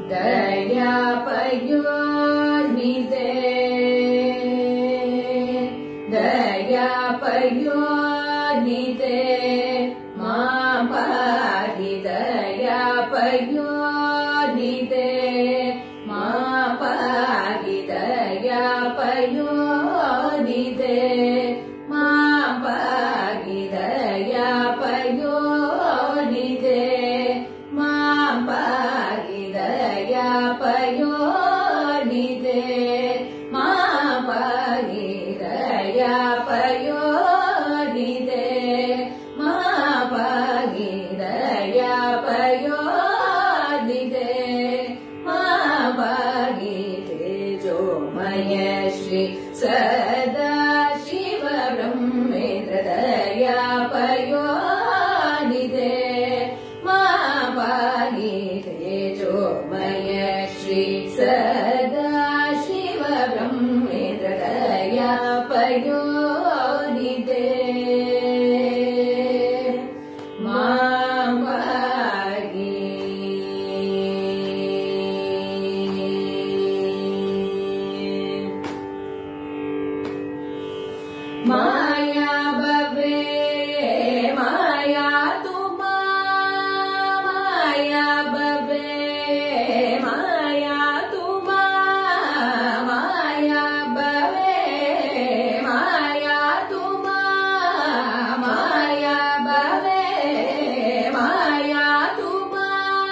दयापयोनिते दयापयोनिते मा पाहि दयापयोनिते मा पाहि दयापयोनिते मा पाहि दयापयोनिते मा पाहि दयापयोनिते मा पाहि दयापयोनिते मा पाहि दयापयोनिते मा पाहि तेजोमय श्री सदा शिव ब्रह्मेन्द्र दयापयोनिते मा पाहि तेजोमय श्री सदा शिव ब्रह्मेन्द्र दयापयोनिते मा पाहि माया बवे माया तुमा माया बवे माया तुमा माया बवे माया तुमा माया बवे माया तुमा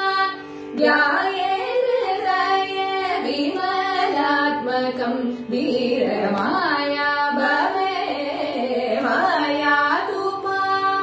ध्यायेन्द्रय विमलात्मकं वीरमाया भवे माया तुमा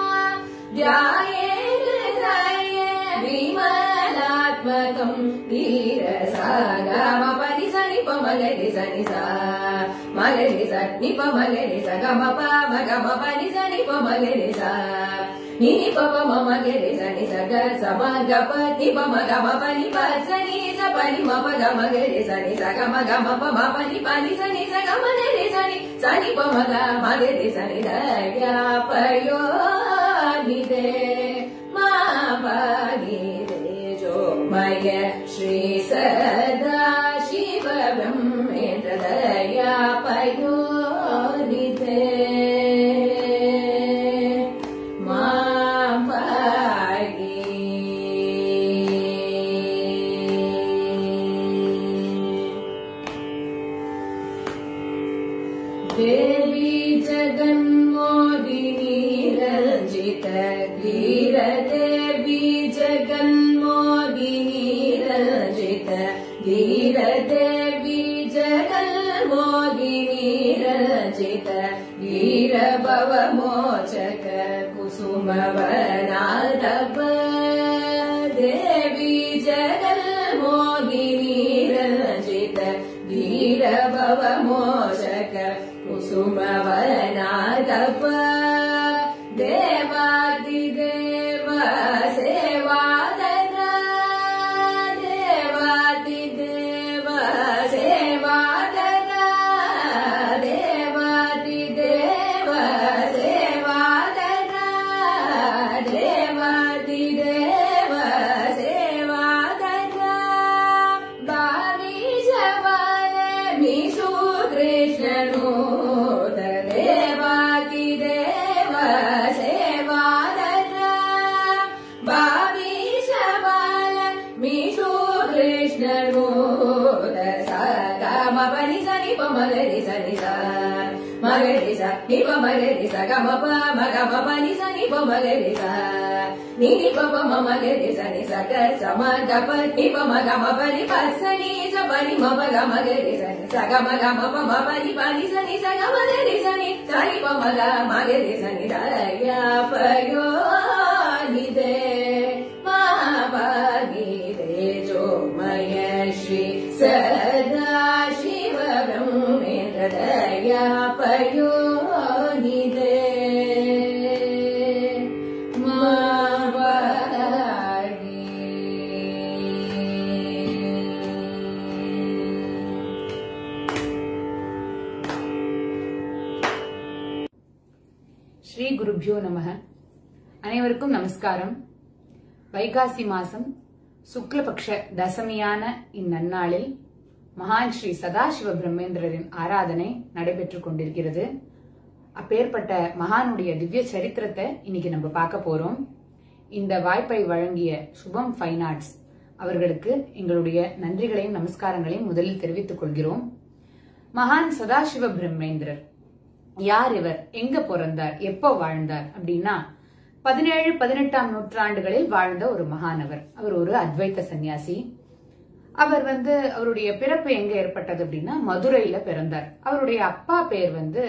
ध्यायेन्द्रय विमलात्मकं वीरसागमपरि सनि पमगरि सनि सा मगरि सनि पमगरि स गम प मगम परि सनि पमगरि सा नि पप मम गरि सनि स ग स म ग प नि प म ग म प नि प स नि स प नि म प ग म गरि सनि स ग म ग म प म प नि प नि स नि स ग म नि रि स नि स नि प म ग म गरि सनि द ग प यो नि दे मा प नि दे जो मय श्री सदा शिव ब्रह्मेन्द्र दया पयो निधे मा पाहि देवी जगन्मोदिनी रञ्जित वीर देवी जगन्मोदिनी रञ्जित वीर देवी जगन्मोदिनी रञ्जित वीर भवमोचक कुसुमवनादप देवी जगन्मोदिनी रञ्जित वीर भवमोचक कुसुमवनादप देवादिदेव सेवादन देवादिदेव सेवादन देवादिदेव सेवादन देवादिदेव सेवादन बावी जवान मिषु कृष्णनु देवादिदेव सेवादन बावी जवान मिषु कृष्णनु ग पनि सनि प मगरि सनि सा मगरि सा नि प मगरि सा ग म प म ग म प नि सा नि प मगरि सा नि नि प प म मगरि सा नि सा ग स म ग प नि प म ग म प नि प स नि स प नि म प ग म ग रि सा नि सा ग म ग म प म प नि प नि सा नि सा ग म ग रि सा नि सा नि प म ग म ग रि सा नि द य प यो नि दे मा प नि दे जो मय श्री सदा शिव ब्रह्मेन्द्र दया पयो नि दे मा ஸ்ரீ குருப்யோ நமக அனைவருக்கும் நமஸ்காரம் வைகாசி மாசம் சுக்லபக்ஷ தசமியான இந்நன்னாளில் மகான் ஸ்ரீ சதாசிவ பிரம்மேந்திரரின் ஆராதனை நடைபெற்றுக் கொண்டிருக்கிறது அப்பேற்பட்ட மகானுடைய திவ்ய சரித்திரத்தை இன்னைக்கு நம்ம பார்க்க போறோம் இந்த வாய்ப்பை வழங்கிய சுபம் ஃபைன் ஆர்ட்ஸ் அவர்களுக்கு எங்களுடைய நன்றிகளையும் நமஸ்காரங்களையும் முதலில் தெரிவித்துக் கொள்கிறோம் மகான் சதாசிவ பிரம்மேந்திரர் யார் இவர் எங்க பிறந்தார் எப்போ வாழ்ந்தார் அப்படின்னா பதினேழு பதினெட்டாம் நூற்றாண்டுகளில் வாழ்ந்த ஒரு மகானவர் அவர் ஒரு அத்வைத்த சன்னியாசி அவர் வந்து அவருடைய பிறப்பு எங்க ஏற்பட்டது அப்படின்னா மதுரையில பிறந்தார் அவருடைய அப்பா பேர் வந்து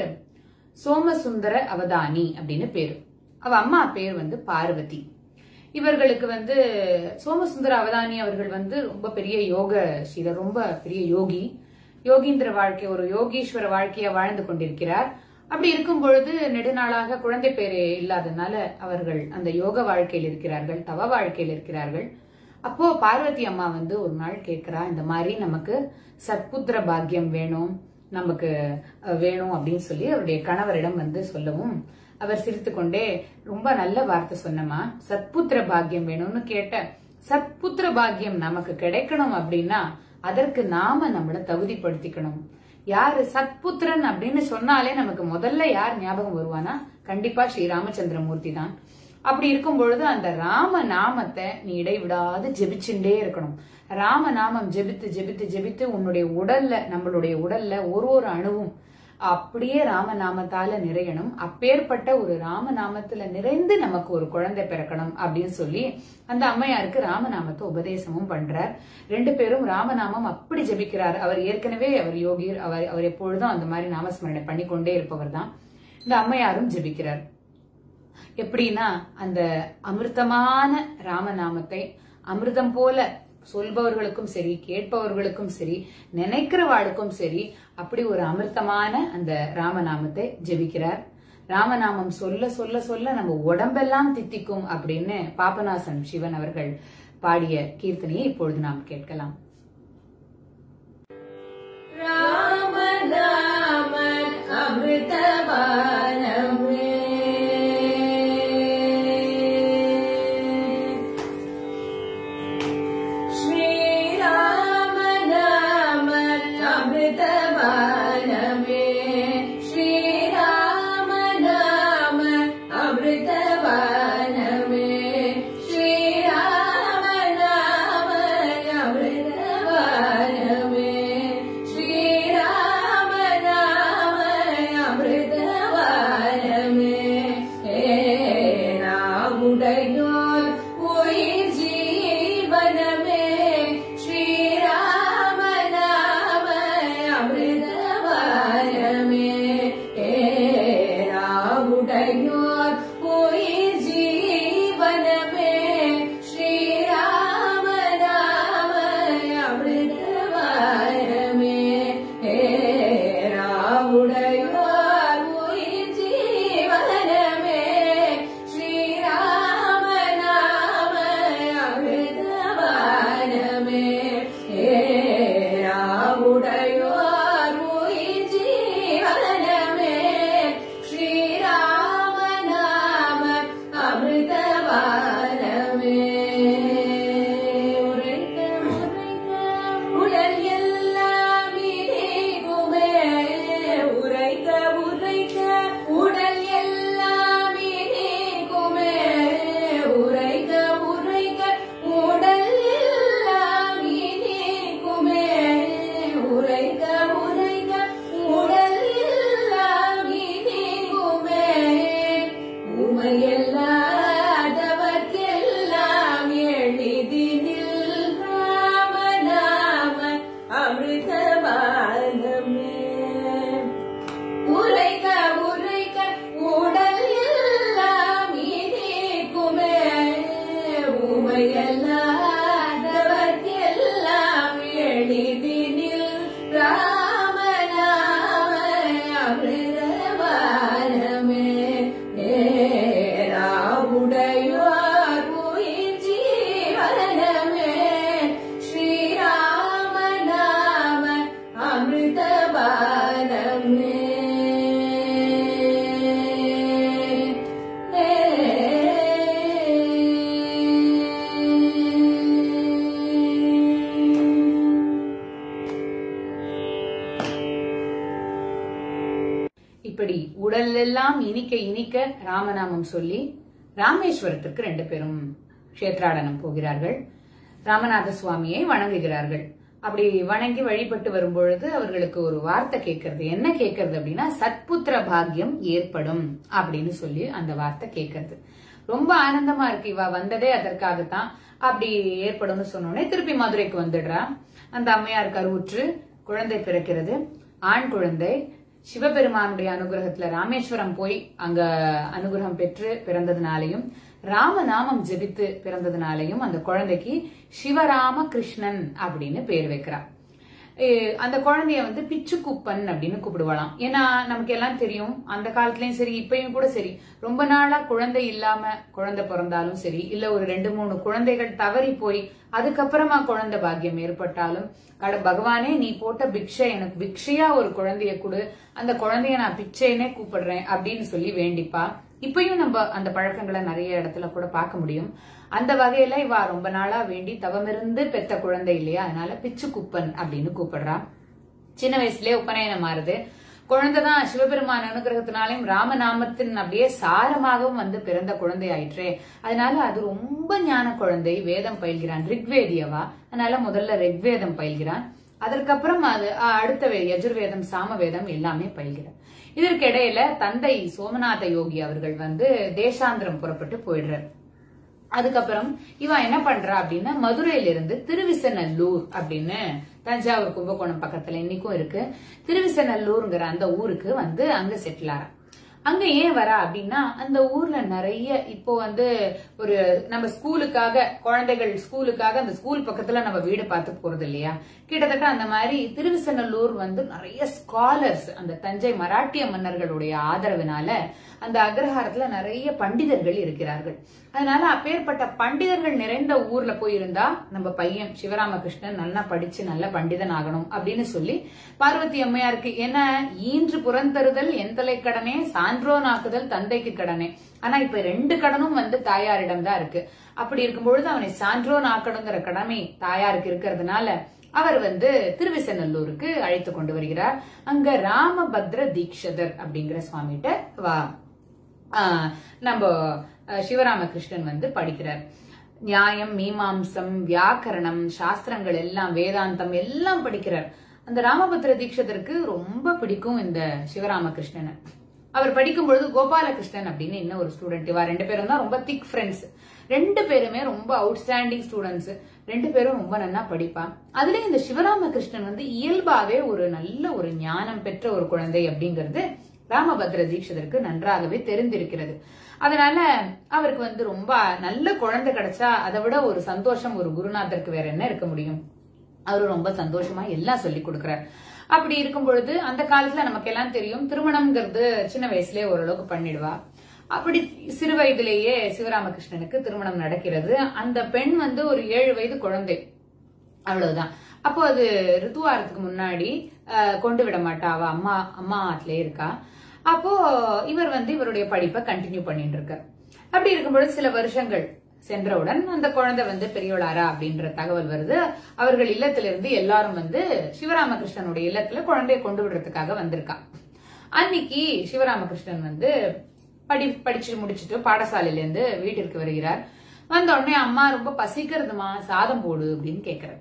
சோமசுந்தர அவதானி அப்படின்னு பேரு அவ அம்மா பேர் வந்து பார்வதி இவர்களுக்கு வந்து சோமசுந்தர அவதானி அவர்கள் வந்து ரொம்ப பெரிய யோக ஸ்ரீலர் ரொம்ப பெரிய யோகி யோகீந்திர வாழ்க்கை ஒரு யோகீஸ்வர வாழ்க்கையா வாழ்ந்து கொண்டிருக்கிறார் அப்படி இருக்கும் பொழுது நெடுநாளாக குழந்தை பேர் இல்லாதனால அவர்கள் அந்த யோக வாழ்க்கையில் இருக்கிறார்கள் தவ வாழ்க்கையில் இருக்கிறார்கள் அப்போ பார்வதி அம்மா வந்து ஒரு நாள் கேட்கிறா இந்த மாதிரி நமக்கு சத்புத்திர பாக்கியம் வேணும் நமக்கு அஹ், வேணும் அப்படின்னு சொல்லி அவருடைய கணவரிடம் வந்து சொல்லவும் அவர் சிரித்துக்கொண்டே ரொம்ப நல்ல வார்த்தை சொன்னமா சத்புத்திர பாக்கியம் வேணும்னு கேட்ட சத்புத்திர பாக்கியம் நமக்கு கிடைக்கணும் அப்படின்னா அதற்கு நாம நம்மள தகுதிப்படுத்திக்கணும் யாரு சத்புத்திரன் அப்படின்னு சொன்னாலே நமக்கு முதல்ல யார் ஞாபகம் வருவானா கண்டிப்பா ஸ்ரீ ராமச்சந்திரமூர்த்தி தான் அப்படி இருக்கும் பொழுது அந்த ராம நாமத்தை நீ இடைவிடாது ஜெபிச்சுட்டே இருக்கணும் ராம நாமம் ஜெபித்து ஜெபித்து ஜெபித்து உன்னுடைய உடல்ல நம்மளுடைய உடல்ல ஒரு ஒரு அணுவும் அப்படியே ராமநாமத்தால நிறையணும் அப்பேற்பட்ட ஒரு ராமநாமத்துல நிறைந்து நமக்கு ஒரு குழந்தை பிறக்கணும் அப்படின்னு சொல்லி அந்த அம்மையாருக்கு ராமநாமத்தை உபதேசமும் பண்றார் ரெண்டு பேரும் ராமநாமம் அப்படி ஜெபிக்கிறார் அவர் ஏற்கனவே அவர் யோகியர் அவர் அவர் எப்பொழுதும் அந்த மாதிரி நாமஸ்மரணை பண்ணிக்கொண்டே இருப்பவர் தான் இந்த அம்மையாரும் ஜெபிக்கிறார் எப்படின்னா அந்த அமிர்தமான ராமநாமத்தை அமிர்தம் போல சொல்பவர்களுக்கும் சரி கேட்பவர்களுக்கும் சரி நினைக்கிறவாளுக்கும் சரி அப்படி ஒரு அமிர்தமான அந்த ராமநாமத்தை ஜெபிக்கிறார் ராமநாமம் சொல்ல சொல்ல சொல்ல நம்ம உடம்பெல்லாம் தித்திக்கும் அப்படின்னு பாபநாசன் சிவன் அவர்கள் பாடிய கீர்த்தனையை இப்பொழுது நாம் கேட்கலாம் ராம நாம அமிர்தபானமே ஸ்ரீராம நாம அமிர்தபானமே ஸ்ரீராம நாம அமிர்தபானமே ஸ்ரீராம நாம அமிர்தபானமே ஸ்ரீராம நாம அமிர்தபானமே இப்படி உடலெல்லாம் இனிக்க இனிக்க ராமநாமம் சொல்லி ராமேஸ்வரத்திற்கு ரெண்டு பேரும் கஷேத்ராடனம் போகிறார்கள் ராமநாத சுவாமியை வணங்குகிறார்கள் அப்படி வணங்கி வழிபட்டு வரும்பொழுது அவர்களுக்கு ஒரு வார்த்தை கேட்கறது என்ன கேட்கறது அப்படின்னா சத்புத்திர பாக்கியம் ஏற்படும் அப்படின்னு சொல்லி அந்த வார்த்தை கேட்கறது ரொம்ப ஆனந்தமா இருக்கு இவ வந்ததே அதற்காகத்தான் அப்படி ஏற்படும்னு சொன்னோடனே திருப்பி மதுரைக்கு வந்துடுறா அந்த அம்மையார் கருவுற்று குழந்தை பிறக்கிறது ஆண் குழந்தை சிவபெருமானுடைய அனுகிரகத்துல ராமேஸ்வரம் போய் அங்க அனுகிரகம் பெற்று பிறந்ததுனாலையும் ராமநாமம் ஜெபித்து பிறந்ததுனாலையும் அந்த குழந்தைக்கு சிவராம கிருஷ்ணன் அப்படின்னு பேர் வைக்கிறார் ஏ- அந்த குழந்தைய வந்து பிச்சு குப்பன் அப்படின்னு கூப்பிடுவாளாம் ஏன்னா நமக்கு எல்லாம் தெரியும் அந்த காலத்துலயும் சரி இப்பயும் கூட சரி ரொம்ப நாளா குழந்தை இல்லாம குழந்தை பிறந்தாலும் சரி இல்ல ஒரு ரெண்டு மூணு குழந்தைகள் தவறி போய் அதுக்கப்புறமா குழந்தை பாக்கியம் ஏற்பட்டாலும் கட பகவானே நீ போட்ட பிக்ஷை எனக்கு பிக்ஷையா ஒரு குழந்தைய கொடு அந்த குழந்தைய நான் பிச்சைன்னே கூப்பிடுறேன் அப்படின்னு சொல்லி வேண்டிப்பா இப்பயும் நம்ம அந்த பழக்கங்களை நிறைய இடத்துல கூட பார்க்க முடியும் அந்த வகையில இவ ரொம்ப நாளா வேண்டி தவமிருந்து பெத்த குழந்தை இல்லையா அதனால பிச்சு குப்பன் அப்படின்னு கூப்பிடுறா சின்ன வயசுலயே உபநயனம் மாறுது குழந்தைதான் சிவபெருமான் அனுகிரகத்தினாலையும் ராமநாமத்தின் அப்படியே சாரமாகவும் வந்து பிறந்த குழந்தை ஆயிற்றே அதனால அது ரொம்ப ஞான குழந்தை வேதம் பயில்கிறான் ரிக்வேதியவா அதனால முதல்ல ரிக்வேதம் பயில்கிறான் அதற்கப்புறம் அது அ- அடுத்த வே- யஜுர்வேதம் சாமவேதம் எல்லாமே பயில்கிறார் இதற்கிடையில தந்தை சோமநாத யோகி அவர்கள் வந்து தேசாந்திரம் புறப்பட்டு போயிடுறார் அதுக்கப்புறம் இவன் என்ன பண்றா அப்படின்னா மதுரையில இருந்து திருவிசநல்லூர் அப்படின்னு தஞ்சாவூர் கும்பகோணம் பக்கத்துல இன்னைக்கும் இருக்கு திருவிசநல்லூர்ங்கிற அந்த ஊருக்கு வந்து அங்க செட்டில் ஆறா அங்க ஏன் வரா அப்படின்னா அந்த ஊர்ல நிறைய இப்போ வந்து ஒரு நம்ம ஸ்கூலுக்காக குழந்தைகள் ஸ்கூலுக்காக அந்த ஸ்கூல் பக்கத்துல நம்ம வீடு பார்த்து போறது இல்லையா கிட்டத்தட்ட அந்த மாதிரி திருவிசநல்லூர் வந்து நிறைய ஸ்காலர்ஸ் அந்த தஞ்சை மராட்டிய மன்னர்களுடைய ஆதரவினால அந்த அக்ரஹாரத்துல நிறைய பண்டிதர்கள் இருக்கிறார்கள் அதனால அப்பேற்பட்ட பண்டிதர்கள் நிறைந்த ஊர்ல போயிருந்தா நம்ம பையன் சிவராமகிருஷ்ணன் நல்லா படிச்சு நல்ல பண்டிதன் ஆகணும் அப்படின்னு சொல்லி பார்வதி அம்மையாருக்கு என்ன ஈன்று புறந்தருதல் என் தலை கடனே சான்றோனாக்குதல் தந்தைக்கு கடனே ஆனா இப்ப ரெண்டு கடனும் வந்து தாயாரிடம் தான் இருக்கு அப்படி இருக்கும் பொழுது அவனை சான்றோன் ஆக்கணுங்கிற கடமை தாயாருக்கு இருக்கிறதுனால அவர் வந்து திருவிசநல்லூருக்கு அழைத்து கொண்டு வருகிறார் அங்க ராமபத்ர தீக்ஷதர் அப்படிங்கிற சுவாமிகிட்ட வா ஆஹ் நம்ம அஹ், சிவராமகிருஷ்ணன் வந்து படிக்கிறார் நியாயம் மீமாம்சம் வியாக்கரணம் சாஸ்திரங்கள் எல்லாம் வேதாந்தம் எல்லாம் படிக்கிறார் அந்த ராமபத்ர தீட்சதருக்கு ரொம்ப பிடிக்கும் இந்த சிவராமகிருஷ்ணனை அவர் படிக்கும் பொழுது கோபாலகிருஷ்ணன் அப்படின்னு இன்னும் ஒரு ஸ்டூடெண்ட் இவா ரெண்டு பேரும் தான் ரொம்ப திக் ஃப்ரெண்ட்ஸ் ரெண்டு பேருமே ரொம்ப அவுட்ஸ்டாண்டிங் ஸ்டூடெண்ட்ஸ் ரெண்டு பேரும் ரொம்ப நல்லா படிப்பா அதுல இந்த சிவராமகிருஷ்ணன் வந்து இயல்பாவே ஒரு நல்ல ஒரு ஞானம் பெற்ற ஒரு குழந்தை அப்படிங்கிறது ராமபத்ர தீட்சிதருக்கு நன்றாகவே தெரிந்திருக்கிறது அதனால அவருக்கு வந்து ரொம்ப நல்ல குழந்தை கிடைச்சா அதை விட ஒரு சந்தோஷம் ஒரு குருநாதருக்கு வேற என்ன இருக்க முடியும் அவரு ரொம்ப சந்தோஷமா எல்லாம் சொல்லி கொடுக்கிறார் அப்படி இருக்கும் பொழுது அந்த காலத்துல நமக்கு எல்லாம் தெரியும் திருமணம்ங்கிறது சின்ன வயசுலயே ஓரளவுக்கு பண்ணிடுவா அப்படி சிறு வயதிலேயே சிவராமகிருஷ்ணனுக்கு திருமணம் நடக்கிறது அந்த பெண் வந்து ஒரு ஏழு வயது குழந்தை அவ்வளவுதான் அப்போ அது ரித்துவாரத்துக்கு முன்னாடி அஹ், கொண்டு விட மாட்டா அவ அம்மா அம்மா ஆத்துலயே இருக்கா அப்போ இவர் வந்து இவருடைய படிப்பை கண்டினியூ பண்ணிட்டு இருக்கார் அப்படி இருக்கும்பொழுது சில வருஷங்கள் சென்றவுடன் அந்த குழந்தை வந்து பெரியவளாரா அப்படின்ற தகவல் வருது அவர்கள் இல்லத்திலிருந்து எல்லாரும் வந்து சிவராமகிருஷ்ணனுடைய இல்லத்துல குழந்தையை கொண்டு விடுறதுக்காக வந்திருக்கா அன்னைக்கு சிவராமகிருஷ்ணன் வந்து படி படிச்சு முடிச்சுட்டு பாடசாலையில இருந்து வீட்டிற்கு வருகிறார் வந்த உடனே அம்மா ரொம்ப பசிக்கிறதுமா சாதம் போடு அப்படின்னு கேக்குறாரு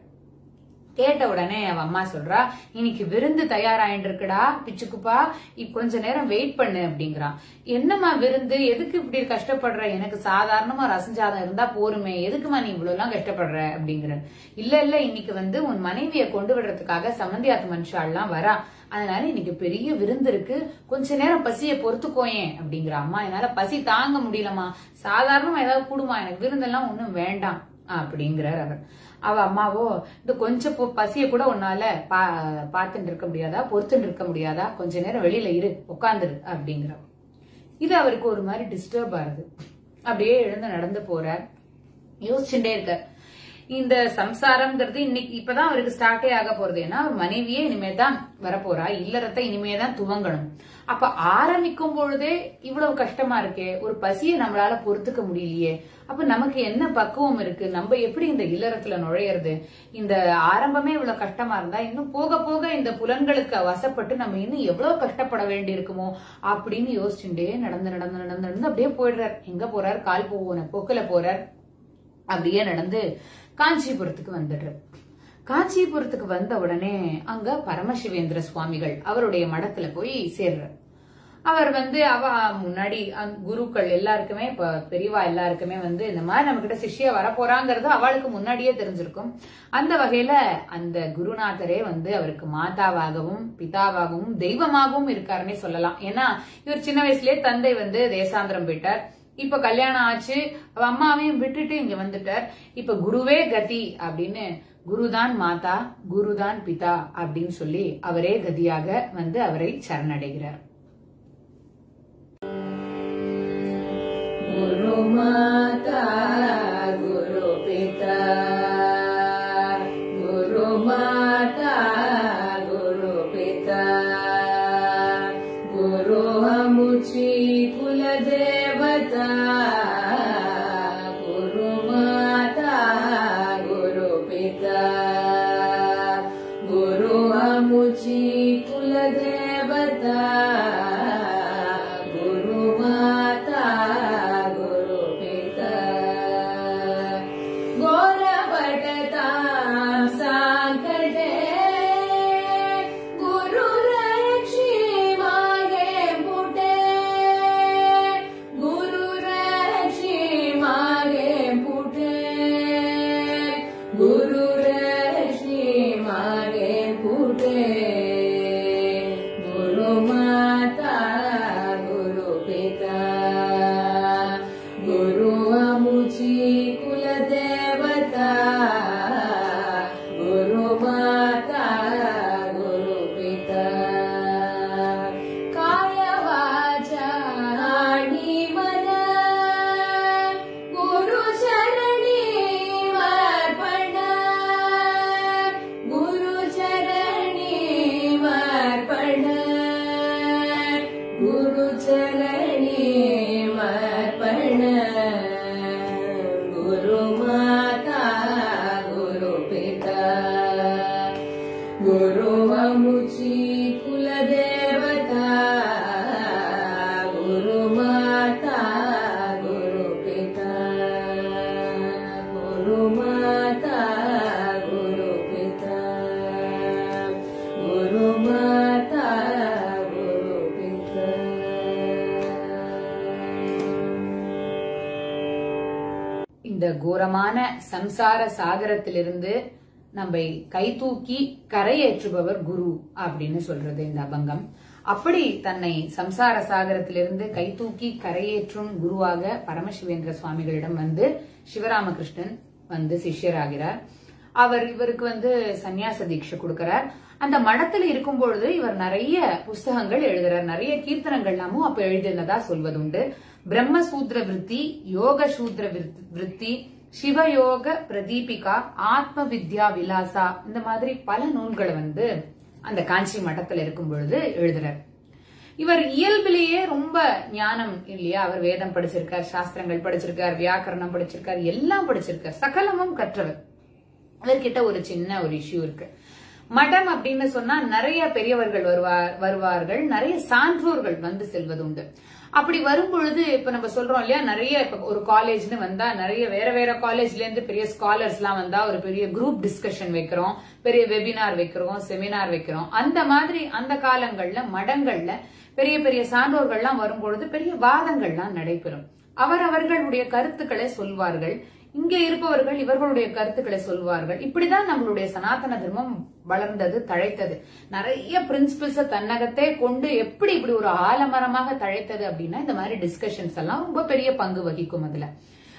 கேட்ட உடனே அவ அம்மா சொல்றா இன்னைக்கு விருந்து தயாராயிட்டு இருக்குடா பிச்சுக்குப்பா இப்ப கொஞ்ச நேரம் வெயிட் பண்ணு அப்படிங்கிறான் என்னம்மா விருந்து எதுக்கு இப்படி கஷ்டப்படுற எனக்கு சாதாரணமா ரசஞ்சாதம் இருந்தா போருமே எதுக்குமா நீ இவ்வளவு எல்லாம் கஷ்டப்படுற அப்படிங்கிற இல்ல இல்ல இன்னைக்கு வந்து உன் மனைவியை கொண்டு விடுறதுக்காக சம்மந்தியாத்து மனுஷாலாம் வரா அதனால இன்னைக்கு பெரிய விருந்து இருக்கு கொஞ்ச நேரம் பசியை பொறுத்துக்கோயேன் அப்படிங்கிற அம்மா என்னால பசி தாங்க முடியலம்மா சாதாரணமா ஏதாவது கூடுமா எனக்கு விருந்தெல்லாம் ஒண்ணும் வேண்டாம் அப்படிங்கிறார் அவர் அவ அம்மாவோ இந்த கொஞ்சம் பொ- பசிய கூட உன்னால பா பார்த்துட்டு இருக்க முடியாதா பொறுத்துட்டு இருக்க முடியாதா கொஞ்ச நேரம் வெளியில இரு உட்காந்துரு அப்படிங்கிற இது அவருக்கு ஒரு மாதிரி டிஸ்டர்ப் ஆகுது அப்படியே எழுந்து நடந்து போறார் யோசிச்சுட்டே இருக்கார் இந்த சம்சாரம்ங்கிறது இன்னைக்கு இப்பதான் அவருக்கு ஸ்டார்டே ஆக போறது ஏன்னா அவர் மனைவியே இனிமே தான் வரப்போறா இல்லறத்தை இனிமே தான் துவங்கணும் அப்ப ஆரம்பிக்கும் பொழுதே இவ்வளவு கஷ்டமா இருக்கே ஒரு பசியை நம்மளால பொறுத்துக்க முடியலையே அப்ப நமக்கு என்ன பக்குவம் இருக்கு நம்ம எப்படி இந்த இல்லறத்துல நுழையிறது இந்த ஆரம்பமே இவ்வளவு கஷ்டமா இருந்தா இன்னும் போக போக இந்த புலன்களுக்கு வசப்பட்டு நம்ம இன்னும் எவ்வளவு கஷ்டப்பட வேண்டி இருக்குமோ அப்படின்னு யோசிச்சுட்டே நடந்து நடந்து நடந்து நடந்து அப்படியே போயிடுறார் எங்க போறார் கால் போன போக்குல போறார் அப்படியே நடந்து காஞ்சிபுரத்துக்கு வந்துடுறார் காஞ்சிபுரத்துக்கு வந்த உடனே அங்க பரமசிவேந்திர சுவாமிகள் அவருடைய மடத்துல போய் சேர்றார் அவர் வந்து அவ முன்னாடி அந்த குருக்கள் எல்லாருக்குமே இப்ப பெரியவா எல்லாருக்குமே வந்து இந்த மாதிரி நம்ம கிட்ட சிஷ்யா வரப்போறாங்கிறது அவளுக்கு முன்னாடியே தெரிஞ்சிருக்கும் அந்த வகையில அந்த குருநாதரே வந்து அவருக்கு மாதாவாகவும் பிதாவாகவும் தெய்வமாகவும் இருக்காருன்னே சொல்லலாம் ஏன்னா இவர் சின்ன வயசுலயே தந்தை வந்து தேசாந்திரம் போயிட்டார் இப்ப கல்யாணம் ஆச்சு அவ அம்மாவையும் விட்டுட்டு இங்க வந்துட்டார் இப்ப குருவே கதி அப்படின்னு குருதான் மாதா குருதான் பிதா அப்படின்னு சொல்லி அவரே கதியாக வந்து அவரை சரணடைகிறார் गुरु माता गुरु पिता गुरु माता गुरु पिता गुरु अमुची कुल देवता गुरु माता गुरु पिता गुरु अमुची कुल देवता गुरु माता गुरु पिता गोरवटता साङ्कटे गुरु रक्षी मागे पुटे गुरु रक्षी मागे पुटे गुरु रक्षी मागे पुटे गुरु माता गुरु पिता गुरु अमुची कुल देवता गुरु माता गुरु पिता काय वाचा आणि मन गुरु चरणी अर्पण गुरु चरणी अर्पण गुरु चरणी अर्पण गुरु माता गुरु पिता गुरु अमुची कुल देवता गुरु माता गुरु पिता गुरु माता गुरु पिता गुरु माता गुरु पिता இந்த கோரமான சம்சார சாகரத்திலிருந்து நம்மை கைதூக்கி கரையேற்றுபவர் குரு அப்படின்னு சொல்றது இந்த அபங்கம் அப்படி தன்னை சம்சார சாகரத்திலிருந்து கைதூக்கி கரையேற்றும் குருவாக பரமசிவேந்திர சுவாமிகளிடம் வந்து சிவராமகிருஷ்ணன் வந்து சிஷ்யராகிறார் அவர் இவருக்கு வந்து சந்நியாச தீட்சை கொடுக்கிறார் அந்த மடத்துல இருக்கும் பொழுது இவர் நிறைய புஸ்தகங்கள் எழுதுறார் நிறைய கீர்த்தனங்கள் எல்லாமும் அப்ப எழுதினதா சொல்வதுண்டு பிரம்மசூத்ர விருத்தி யோக சூத்ர விருத்- விருத்தி சிவயோக பிரதீபிகா ஆத்ம வித்யா விலாசா இந்த மாதிரி பல நூல்களை வந்து அந்த காஞ்சி மடத்துல இருக்கும் பொழுது எழுதுறார் இவர் இயல்பிலேயே ரொம்ப ஞானம் இல்லையா அவர் வேதம் படிச்சிருக்கார் சாஸ்திரங்கள் படிச்சிருக்கார் வியாக்கரணம் படிச்சிருக்கார் எல்லாம் படிச்சிருக்கார் சகலமும் கற்றவர் அவர்கிட்ட ஒரு சின்ன ஒரு இஷ்யூ இருக்கு மடம் அப்படின்னு சொன்னா நிறைய பெரியவர்கள் வருவார் வருவார்கள் நிறைய சான்றோர்கள் வந்து செல்வது உண்டு அப்படி வரும் பொழுது இப்ப நம்ம சொல்றோம் இல்லையா நிறைய இப்ப ஒரு காலேஜ்னு வந்தா நிறைய வேற வேற காலேஜ்ல இருந்து பெரிய ஸ்காலர்ஸ் எல்லாம் வந்தா ஒரு பெரிய குரூப் டிஸ்கஷன் வைக்கிறோம் பெரிய வெபினார் வைக்கிறோம் செமினார் வைக்கிறோம் அந்த மாதிரி அந்த காலங்கள்ல மடங்கள்ல பெரிய பெரிய சான்றோர்கள்லாம் வரும்பொழுது பெரிய வாதங்கள்லாம் நடைபெறும் அவரவர்களுடைய கருத்துக்களை சொல்வார்கள் இங்கே இருப்பவர்கள் இவர்களுடைய கருத்துக்களை சொல்வார்கள் இப்படிதான் நம்மளுடைய சனாதன தர்மம் வளர்ந்தது தழைத்தது நிறைய பிரின்சிபிள்ஸ தன்னகத்தே கொண்டு எப்படி இப்படி ஒரு ஆலமரமாக தழைத்தது அப்படின்னா இந்த மாதிரி டிஸ்கஷன்ஸ் எல்லாம் ரொம்ப பெரிய பங்கு வகிக்கும் அதுல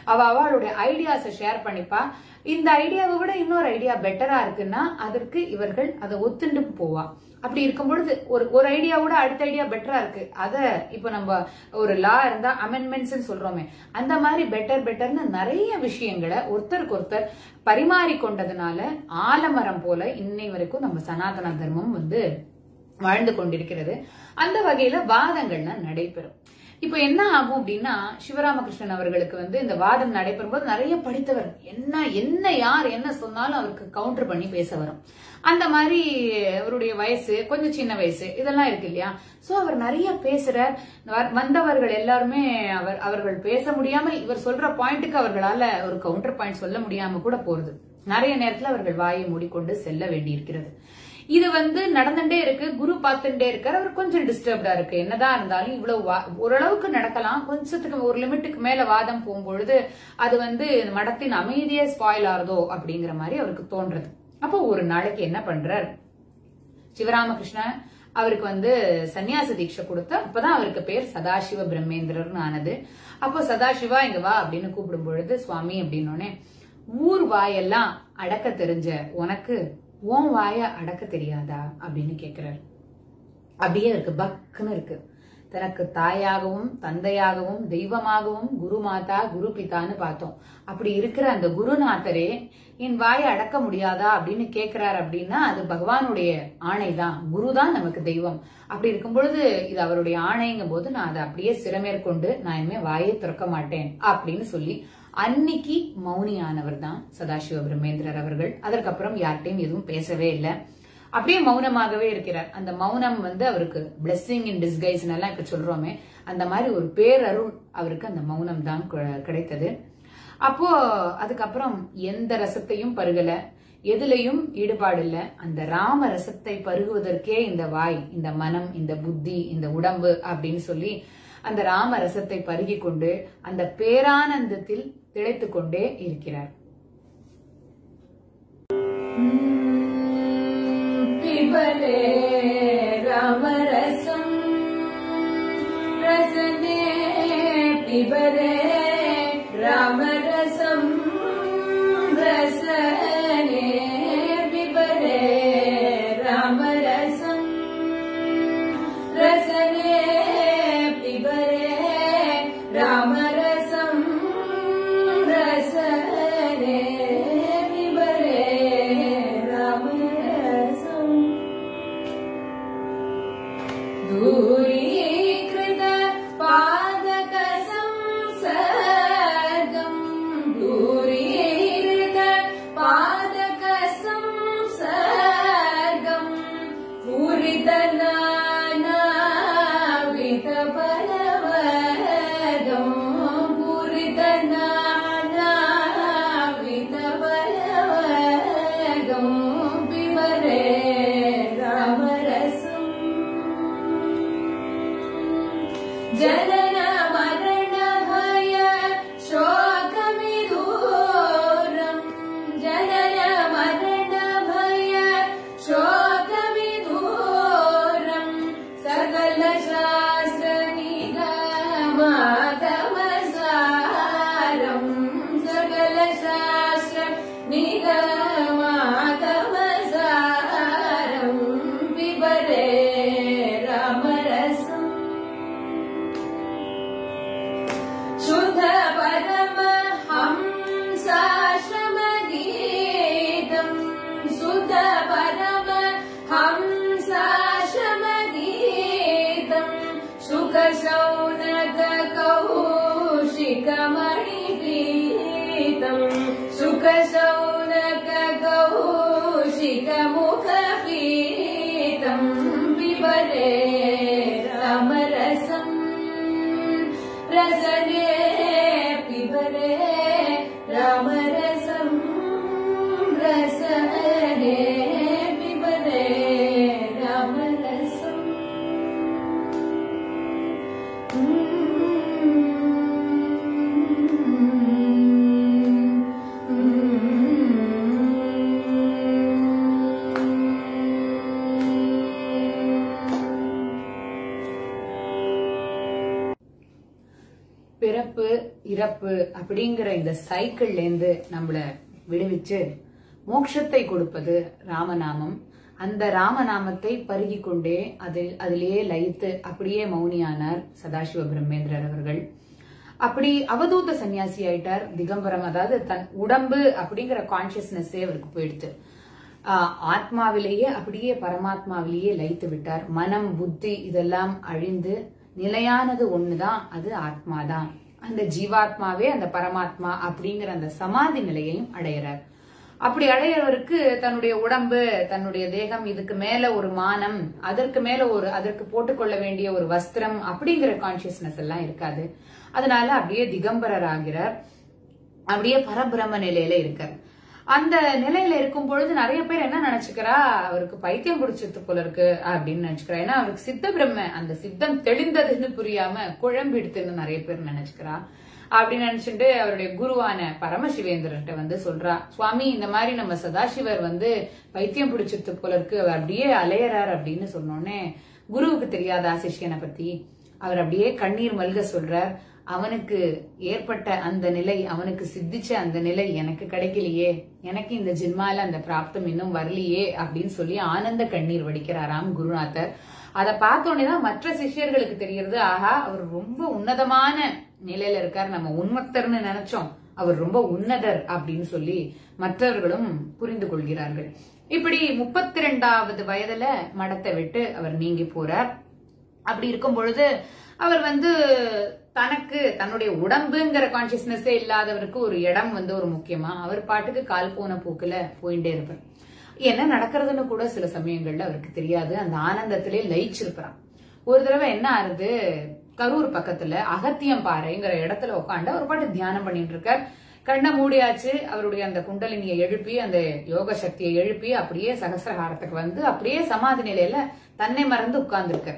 அவ அவளுடைய ஐடியாஸை ஷேர் பண்ணிப்பா இந்த ஐடியாவை விட இன்னொரு ஐடியா பெட்டரா இருக்குன்னா அதற்கு இவர்கள் அதை ஒத்துண்டு போவா அப்படி இருக்கும் பொழுது ஒரு ஒரு ஐடியா விட அடுத்த ஐடியா பெட்டரா இருக்கு அத இப்ப நம்ம ஒரு லா இருந்தா அமெண்ட்மெண்ட்ஸ் சொல்றோமே அந்த மாதிரி பெட்டர் பெட்டர்னு நிறைய விஷயங்களை ஒருத்தருக்கு ஒருத்தர் பரிமாறிக்கொண்டதுனால ஆலமரம் போல இன்னை வரைக்கும் நம்ம சனாதன தர்மம் வந்து வாழ்ந்து கொண்டிருக்கிறது அந்த வகையில வாதங்கள்லாம் நடைபெறும் இப்போ என்ன ஆகும் அப்படின்னா சிவராமகிருஷ்ணன் அவர்களுக்கு வந்து இந்த வாதம் நடைபெறும் போது நிறைய படித்தவர் என்ன என்ன யார் என்ன சொன்னாலும் அவருக்கு கவுண்டர் பண்ணி பேச வரும் அந்த மாதிரி அவருடைய வயசு கொஞ்சம் சின்ன வயசு இதெல்லாம் இருக்கு இல்லையா சோ அவர் நிறைய பேசுறார் வ- வந்தவர்கள் எல்லாருமே அவர் அவர்கள் பேச முடியாமல் இவர் சொல்ற பாயிண்ட்டுக்கு அவர்களால ஒரு கவுண்டர் பாயிண்ட் சொல்ல முடியாம கூட போறது நிறைய நேரத்துல அவர்கள் வாயை மூடிக்கொண்டு செல்ல வேண்டியிருக்கிறது இது வந்து நடந்துட்டே இருக்கு குரு பார்த்துட்டே இருக்காரு அவர் கொஞ்சம் டிஸ்டர்ப்டா இருக்கு என்னதான் இருந்தாலும் இவ்வளவு வா- ஓரளவுக்கு நடக்கலாம் கொஞ்சத்துக்கு ஒரு லிமிட்டுக்கு மேல வாதம் போகும்பொழுது அது வந்து மடத்தின் அமைதியே ஸ்பாயில் ஆகுதோ அப்படிங்கிற மாதிரி அவருக்கு தோன்றது அப்போ ஒரு நாளைக்கு என்ன பண்றார் சிவராமகிருஷ்ணன் அவருக்கு வந்து சன்னியாச தீட்சை கொடுத்து அப்பதான் அவருக்கு பேர் சதாசிவ பிரம்மேந்திரர்னு ஆனது அப்போ சதாசிவா இங்க வா அப்படின்னு கூப்பிடும் பொழுது சுவாமி அப்படின்னோடனே ஊர் வாயெல்லாம் அடக்க தெரிஞ்ச உனக்கு உன் வாய அடக்க தெரியாதா அப்படின்னு கேக்குறாரு அப்படியே இருக்கு பக்குன்னு இருக்கு தனக்கு தாயாகவும் தந்தையாகவும் தெய்வமாகவும் குரு மாதா குரு பிதான்னு பார்த்தோம் அப்படி இருக்கிற அந்த குருநாதரே என் வாயை அடக்க முடியாதா அப்படின்னு கேக்குறாரு அப்படின்னா அது பகவானுடைய ஆணைதான் குரு தான் நமக்கு தெய்வம் அப்படி இருக்கும் பொழுது இது அவருடைய ஆணைங்கும் போது நான் அதை அப்படியே சிறமேற்கொண்டு நான் இனிமே வாயை திறக்க மாட்டேன் அப்படின்னு சொல்லி அன்னைக்கு மௌனியானவர் தான் சதாசிவ பிரம்மேந்திரர் அவர்கள் அதற்கப்புறம் யார்கிட்டயும் எதுவும் பேசவே இல்லை அப்படியே மௌனமாகவே இருக்கிறார் அந்த மௌனம் வந்து அவருக்கு பிளெஸ்ஸிங் இன் டிஸ்கைஸ் எல்லாம் இப்ப சொல்றோமே அந்த மாதிரி ஒரு பேரருள் அவருக்கு அந்த மௌனம் தான் கு- கிடைத்தது அப்போ அதுக்கப்புறம் எந்த ரசத்தையும் பருகல எதுலயும் ஈடுபாடு இல்ல அந்த ராம ரசத்தை பருகுவதற்கே இந்த வாய் இந்த மனம் இந்த புத்தி இந்த உடம்பு அப்படின்னு சொல்லி அந்த ராம ரசத்தை பருகி கொண்டு அந்த பேரானந்தத்தில் திளைத்துக் கொண்டே இருக்கிறார் पिबले रामरसम् रसने पिबले रामरसम् रसने पिबले रामरसम् रसने पिबले रामरसम् रसने पिबले रामरसम् दूरीकृत पादक संसर्ग இறப்பு அப்படிங்கிற இந்த சைக்கிள்ல இருந்து நம்மள விடுவிச்சு மோட்சத்தை கொடுப்பது ராமநாமம் அந்த ராமநாமத்தை பருகி கொண்டே அதில் அதிலேயே லயித்து அப்படியே மௌனியானார் சதாசிவ பிரம்மேந்திரர் அவர்கள் அப்படி அவதூத சன்னியாசி ஆயிட்டார் திகம்பரம் அதாவது தன் உடம்பு அப்படிங்கிற கான்சியஸ்னஸே அவருக்கு போயிடுத்து ஆஹ் ஆத்மாவிலேயே அப்படியே பரமாத்மாவிலேயே லயித்து விட்டார் மனம் புத்தி இதெல்லாம் அழிந்து நிலையானது ஒண்ணுதான் அது ஆத்மாதான் அந்த ஜீவாத்மாவே அந்த பரமாத்மா அப்படிங்கிற அந்த சமாதி நிலையையும் அடையிறார் அப்படி அடையறவருக்கு தன்னுடைய உடம்பு தன்னுடைய தேகம் இதுக்கு மேல ஒரு மானம் அதற்கு மேல ஒரு அதற்கு போட்டுக்கொள்ள வேண்டிய ஒரு வஸ்திரம் அப்படிங்கிற கான்சியஸ்னஸ் எல்லாம் இருக்காது அதனால அப்படியே திகம்பரர் ஆகிறார் அப்படியே பரபிரம நிலையில இருக்கார் அந்த நிலையில இருக்கும் பொழுது நிறைய பேர் என்ன நினைச்சுக்கிறா அவருக்கு பைத்தியம் பிடிச்சிட்டு போல இருக்கு அப்படின்னு நினைச்சுக்கிறா ஏன்னா அவருக்கு சித்த பிரம்ம அந்த சித்தம் தெளிந்ததுன்னு புரியாம குழம்பிடுத்துன்னு நிறைய பேர் நினைச்சுக்கிறா அப்படின்னு நினைச்சுட்டு அவருடைய குருவான பரமசிவேந்திரன்ட்ட வந்து சொல்றா சுவாமி இந்த மாதிரி நம்ம சதாசிவர் வந்து பைத்தியம் பிடிச்சிட்டு போல இருக்கு அவர் அப்படியே அலையறார் அப்படின்னு சொன்னோடனே குருவுக்கு தெரியாதா சிஷ்யனை பத்தி அவர் அப்படியே கண்ணீர் மல்க சொல்றார் அவனுக்கு ஏற்பட்ட அந்த நிலை அவனுக்கு சித்திச்ச அந்த நிலை எனக்கு கிடைக்கலையே எனக்கு இந்த ஜின்மால அந்த பிராப்தம் இன்னும் வரலையே அப்படின்னு சொல்லி ஆனந்த கண்ணீர் வடிக்கிறாராம் குருநாதர் அதை பார்த்தோன்னே தான் மற்ற சிஷ்யர்களுக்கு தெரியறது ஆஹா அவர் ரொம்ப உன்னதமான நிலையில இருக்கார் நம்ம உண்மத்தர்னு நினைச்சோம் அவர் ரொம்ப உன்னதர் அப்படின்னு சொல்லி மற்றவர்களும் புரிந்து கொள்கிறார்கள் இப்படி முப்பத்தி ரெண்டாவது வயதுல மடத்தை விட்டு அவர் நீங்கி போறார் அப்படி இருக்கும் பொழுது அவர் வந்து தனக்கு தன்னுடைய உடம்புங்கிற கான்சியஸ்னஸே இல்லாதவருக்கு ஒரு இடம் வந்து ஒரு முக்கியமா அவர் பாட்டுக்கு கால் போன போக்குல போயிட்டே இருப்பார் என்ன நடக்கிறதுன்னு கூட சில சமயங்கள்ல அவருக்கு தெரியாது அந்த ஆனந்தத்திலே லயிச்சிருக்கிறான் ஒரு தடவை என்ன ஆறுது கரூர் பக்கத்துல அகத்தியம் பாறைங்கிற இடத்துல உட்காந்து அவர் பாட்டு தியானம் பண்ணிட்டு இருக்கார் கண்ணை மூடியாச்சு அவருடைய அந்த குண்டலினியை எழுப்பி அந்த யோக சக்தியை எழுப்பி அப்படியே சகசிரகாரத்துக்கு வந்து அப்படியே சமாதி நிலையில தன்னை மறந்து உட்கார்ந்துருக்கார்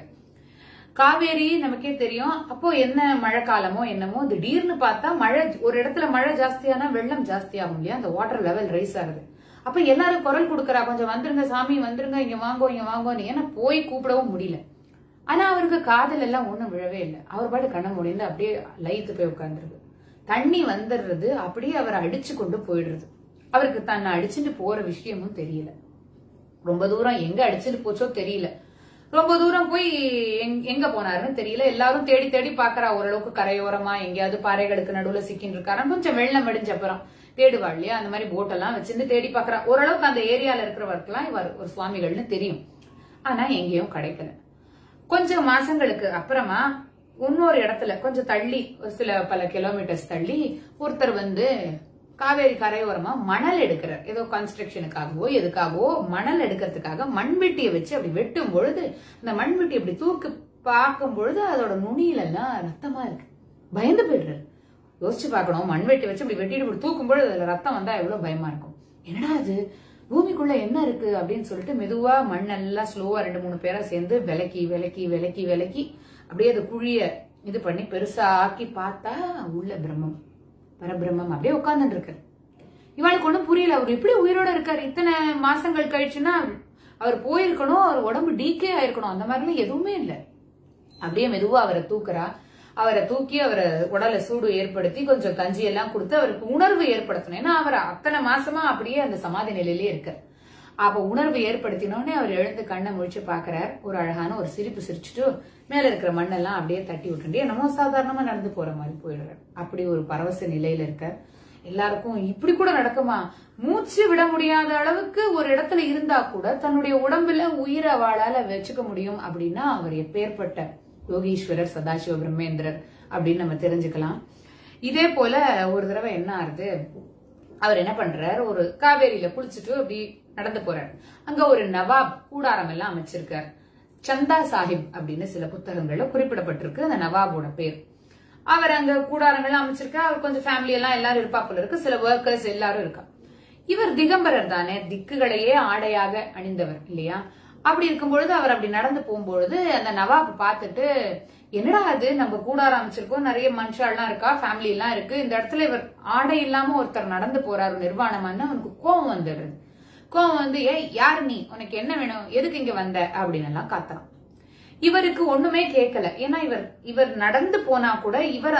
காவேரி நமக்கே தெரியும் அப்போ என்ன மழை காலமோ என்னமோ திடீர்னு பார்த்தா மழை ஒரு இடத்துல மழை ஜாஸ்தியானா வெள்ளம் ஜாஸ்தியாகும் இல்லையா அந்த வாட்டர் லெவல் ரைஸ் ஆகுது அப்ப எல்லாரும் குரல் கொடுக்கறா கொஞ்சம் வந்துருங்க சாமி வந்துருங்க இங்க வாங்கோ இங்க வாங்கோன்னு ஏன்னா போய் கூப்பிடவும் முடியல ஆனா அவருக்கு காதல் எல்லாம் ஒண்ணும் விழவே இல்லை அவர் பாட்டு கண்ண முடிந்து அப்படியே லைத்து போய் உட்கார்ந்துருக்கு தண்ணி வந்துடுறது அப்படியே அவரை அடிச்சு கொண்டு போயிடுறது அவருக்கு தன்னை அடிச்சுட்டு போற விஷயமும் தெரியல ரொம்ப தூரம் எங்க அடிச்சுட்டு போச்சோ தெரியல ரொம்ப தூரம் போய் எங்- எங்க போனாருன்னு தெரியல எல்லாரும் தேடி தேடி பாக்குறா ஓரளவுக்கு கரையோரமா எங்கேயாவது பாறைகளுக்கு நடுவுல சிக்கின்னு இருக்காரா கொஞ்சம் வெள்ளம் அடிஞ்ச அப்புறம் தேடுவா இல்லையா அந்த மாதிரி போட்டெல்லாம் வச்சிருந்து தேடி பாக்குறா ஓரளவுக்கு அந்த ஏரியால இருக்கிறவருக்கெல்லாம் இவர் ஒரு சுவாமிகள்னு தெரியும் ஆனா எங்கேயும் கிடைக்கல கொஞ்சம் மாசங்களுக்கு அப்புறமா இன்னொரு இடத்துல கொஞ்சம் தள்ளி ஒரு சில பல கிலோமீட்டர்ஸ் தள்ளி ஒருத்தர் வந்து காவேரி கரையோரமா மணல் எடுக்கிறார் ஏதோ கன்ஸ்ட்ரக்ஷனுக்காகவோ எதுக்காகவோ மணல் எடுக்கிறதுக்காக மண்வெட்டியை வச்சு அப்படி வெட்டும் பொழுது அந்த மண்வெட்டி அப்படி தூக்கி பார்க்கும் பொழுது அதோட நுனியில எல்லாம் ரத்தமா இருக்கு பயந்து போயிடுறாரு யோசிச்சு பார்க்கணும் மண்வெட்டி வச்சு அப்படி வெட்டிட்டு இப்படி தூக்கும் பொழுது அதுல ரத்தம் வந்தா எவ்வளவு பயமா இருக்கும் என்னடா அது பூமிக்குள்ள என்ன இருக்கு அப்படின்னு சொல்லிட்டு மெதுவா மண்ணெல்லாம் ஸ்லோவா ரெண்டு மூணு பேரா சேர்ந்து விலக்கி விலக்கி விலக்கி விலக்கி அப்படியே அந்த குழிய இது பண்ணி பெருசா ஆக்கி பார்த்தா உள்ள பிரம்மம் பரபிரம்மம் அப்படியே உட்கார்ந்துட்டு இருக்காரு இவாளுக்கு ஒண்ணும் புரியல அவர் எப்படி உயிரோட இருக்காரு இத்தனை மாசங்கள் கழிச்சுன்னா அவர் போயிருக்கணும் அவர் உடம்பு டீக்கே ஆயிருக்கணும் அந்த மாதிரிலாம் எதுவுமே இல்லை அப்படியே மெதுவா அவரை தூக்குறா அவரை தூக்கி அவரை உடலை சூடு ஏற்படுத்தி கொஞ்சம் கஞ்சி எல்லாம் கொடுத்து அவருக்கு உணர்வு ஏற்படுத்தணும் ஏன்னா அவர் அத்தனை மாசமா அப்படியே அந்த சமாதி நிலையிலே இருக்கார் அப்ப உணர்வு ஏற்படுத்தினோடனே அவர் எழுந்து கண்ணை முழிச்சு பாக்குறார் ஒரு அழகான ஒரு சிரிப்பு சிரிச்சுட்டு மேல இருக்கிற மண்ணெல்லாம் அப்படியே தட்டி விட்டுட்டு என்னமோ சாதாரணமா நடந்து போற மாதிரி போயிடுறார் அப்படி ஒரு பரவச நிலையில இருக்கார் எல்லாருக்கும் இப்படி கூட நடக்குமா மூச்சு விட முடியாத அளவுக்கு ஒரு இடத்துல இருந்தா கூட தன்னுடைய உடம்புல உயிரை வாழால வச்சுக்க முடியும் அப்படின்னா அவர் எப்பேற்பட்ட யோகீஸ்வரர் சதாசிவ பிரம்மேந்திரர் அப்படின்னு நம்ம தெரிஞ்சுக்கலாம் இதே போல ஒரு தடவை என்ன ஆறுது அவர் என்ன பண்றாரு ஒரு காவேரியில குளிச்சுட்டு அப்படி நடந்து போறாரு அங்க ஒரு நவாப் கூடாரம் எல்லாம் அமைச்சிருக்கார் சந்தா சாஹிப் அப்படின்னு சில புத்தகங்கள்ல குறிப்பிடப்பட்டிருக்கு அந்த நவாபோட பேர் அவர் அங்க கூடாரங்கள்லாம் அமைச்சிருக்கா அவர் கொஞ்சம் ஃபேமிலி எல்லாம் எல்லாரும் இருப்பா போல இருக்கு சில ஒர்க்கர்ஸ் எல்லாரும் இருக்கா இவர் திகம்பரர் தானே திக்குகளையே ஆடையாக அணிந்தவர் இல்லையா அப்படி இருக்கும் பொழுது அவர் அப்படி நடந்து போகும்பொழுது அந்த நவாப் பார்த்துட்டு என்னடா அது நம்ம கூடாரம் அமைச்சிருக்கோம் நிறைய மனுஷாலாம் இருக்கா ஃபேமிலி எல்லாம் இருக்கு இந்த இடத்துல இவர் ஆடை இல்லாம ஒருத்தர் நடந்து போறாரு நிர்வாணமான்னு அவனுக்கு கோபம் வந்துடுறது கோபம் வந்து ஏய் யாரு நீ உனக்கு என்ன வேணும் எதுக்கு இங்க வந்த அப்படின்னு எல்லாம் காத்துறான் இவருக்கு ஒண்ணுமே கேட்கல ஏன்னா இவர் இவர் நடந்து போனா கூட இவர் அந்த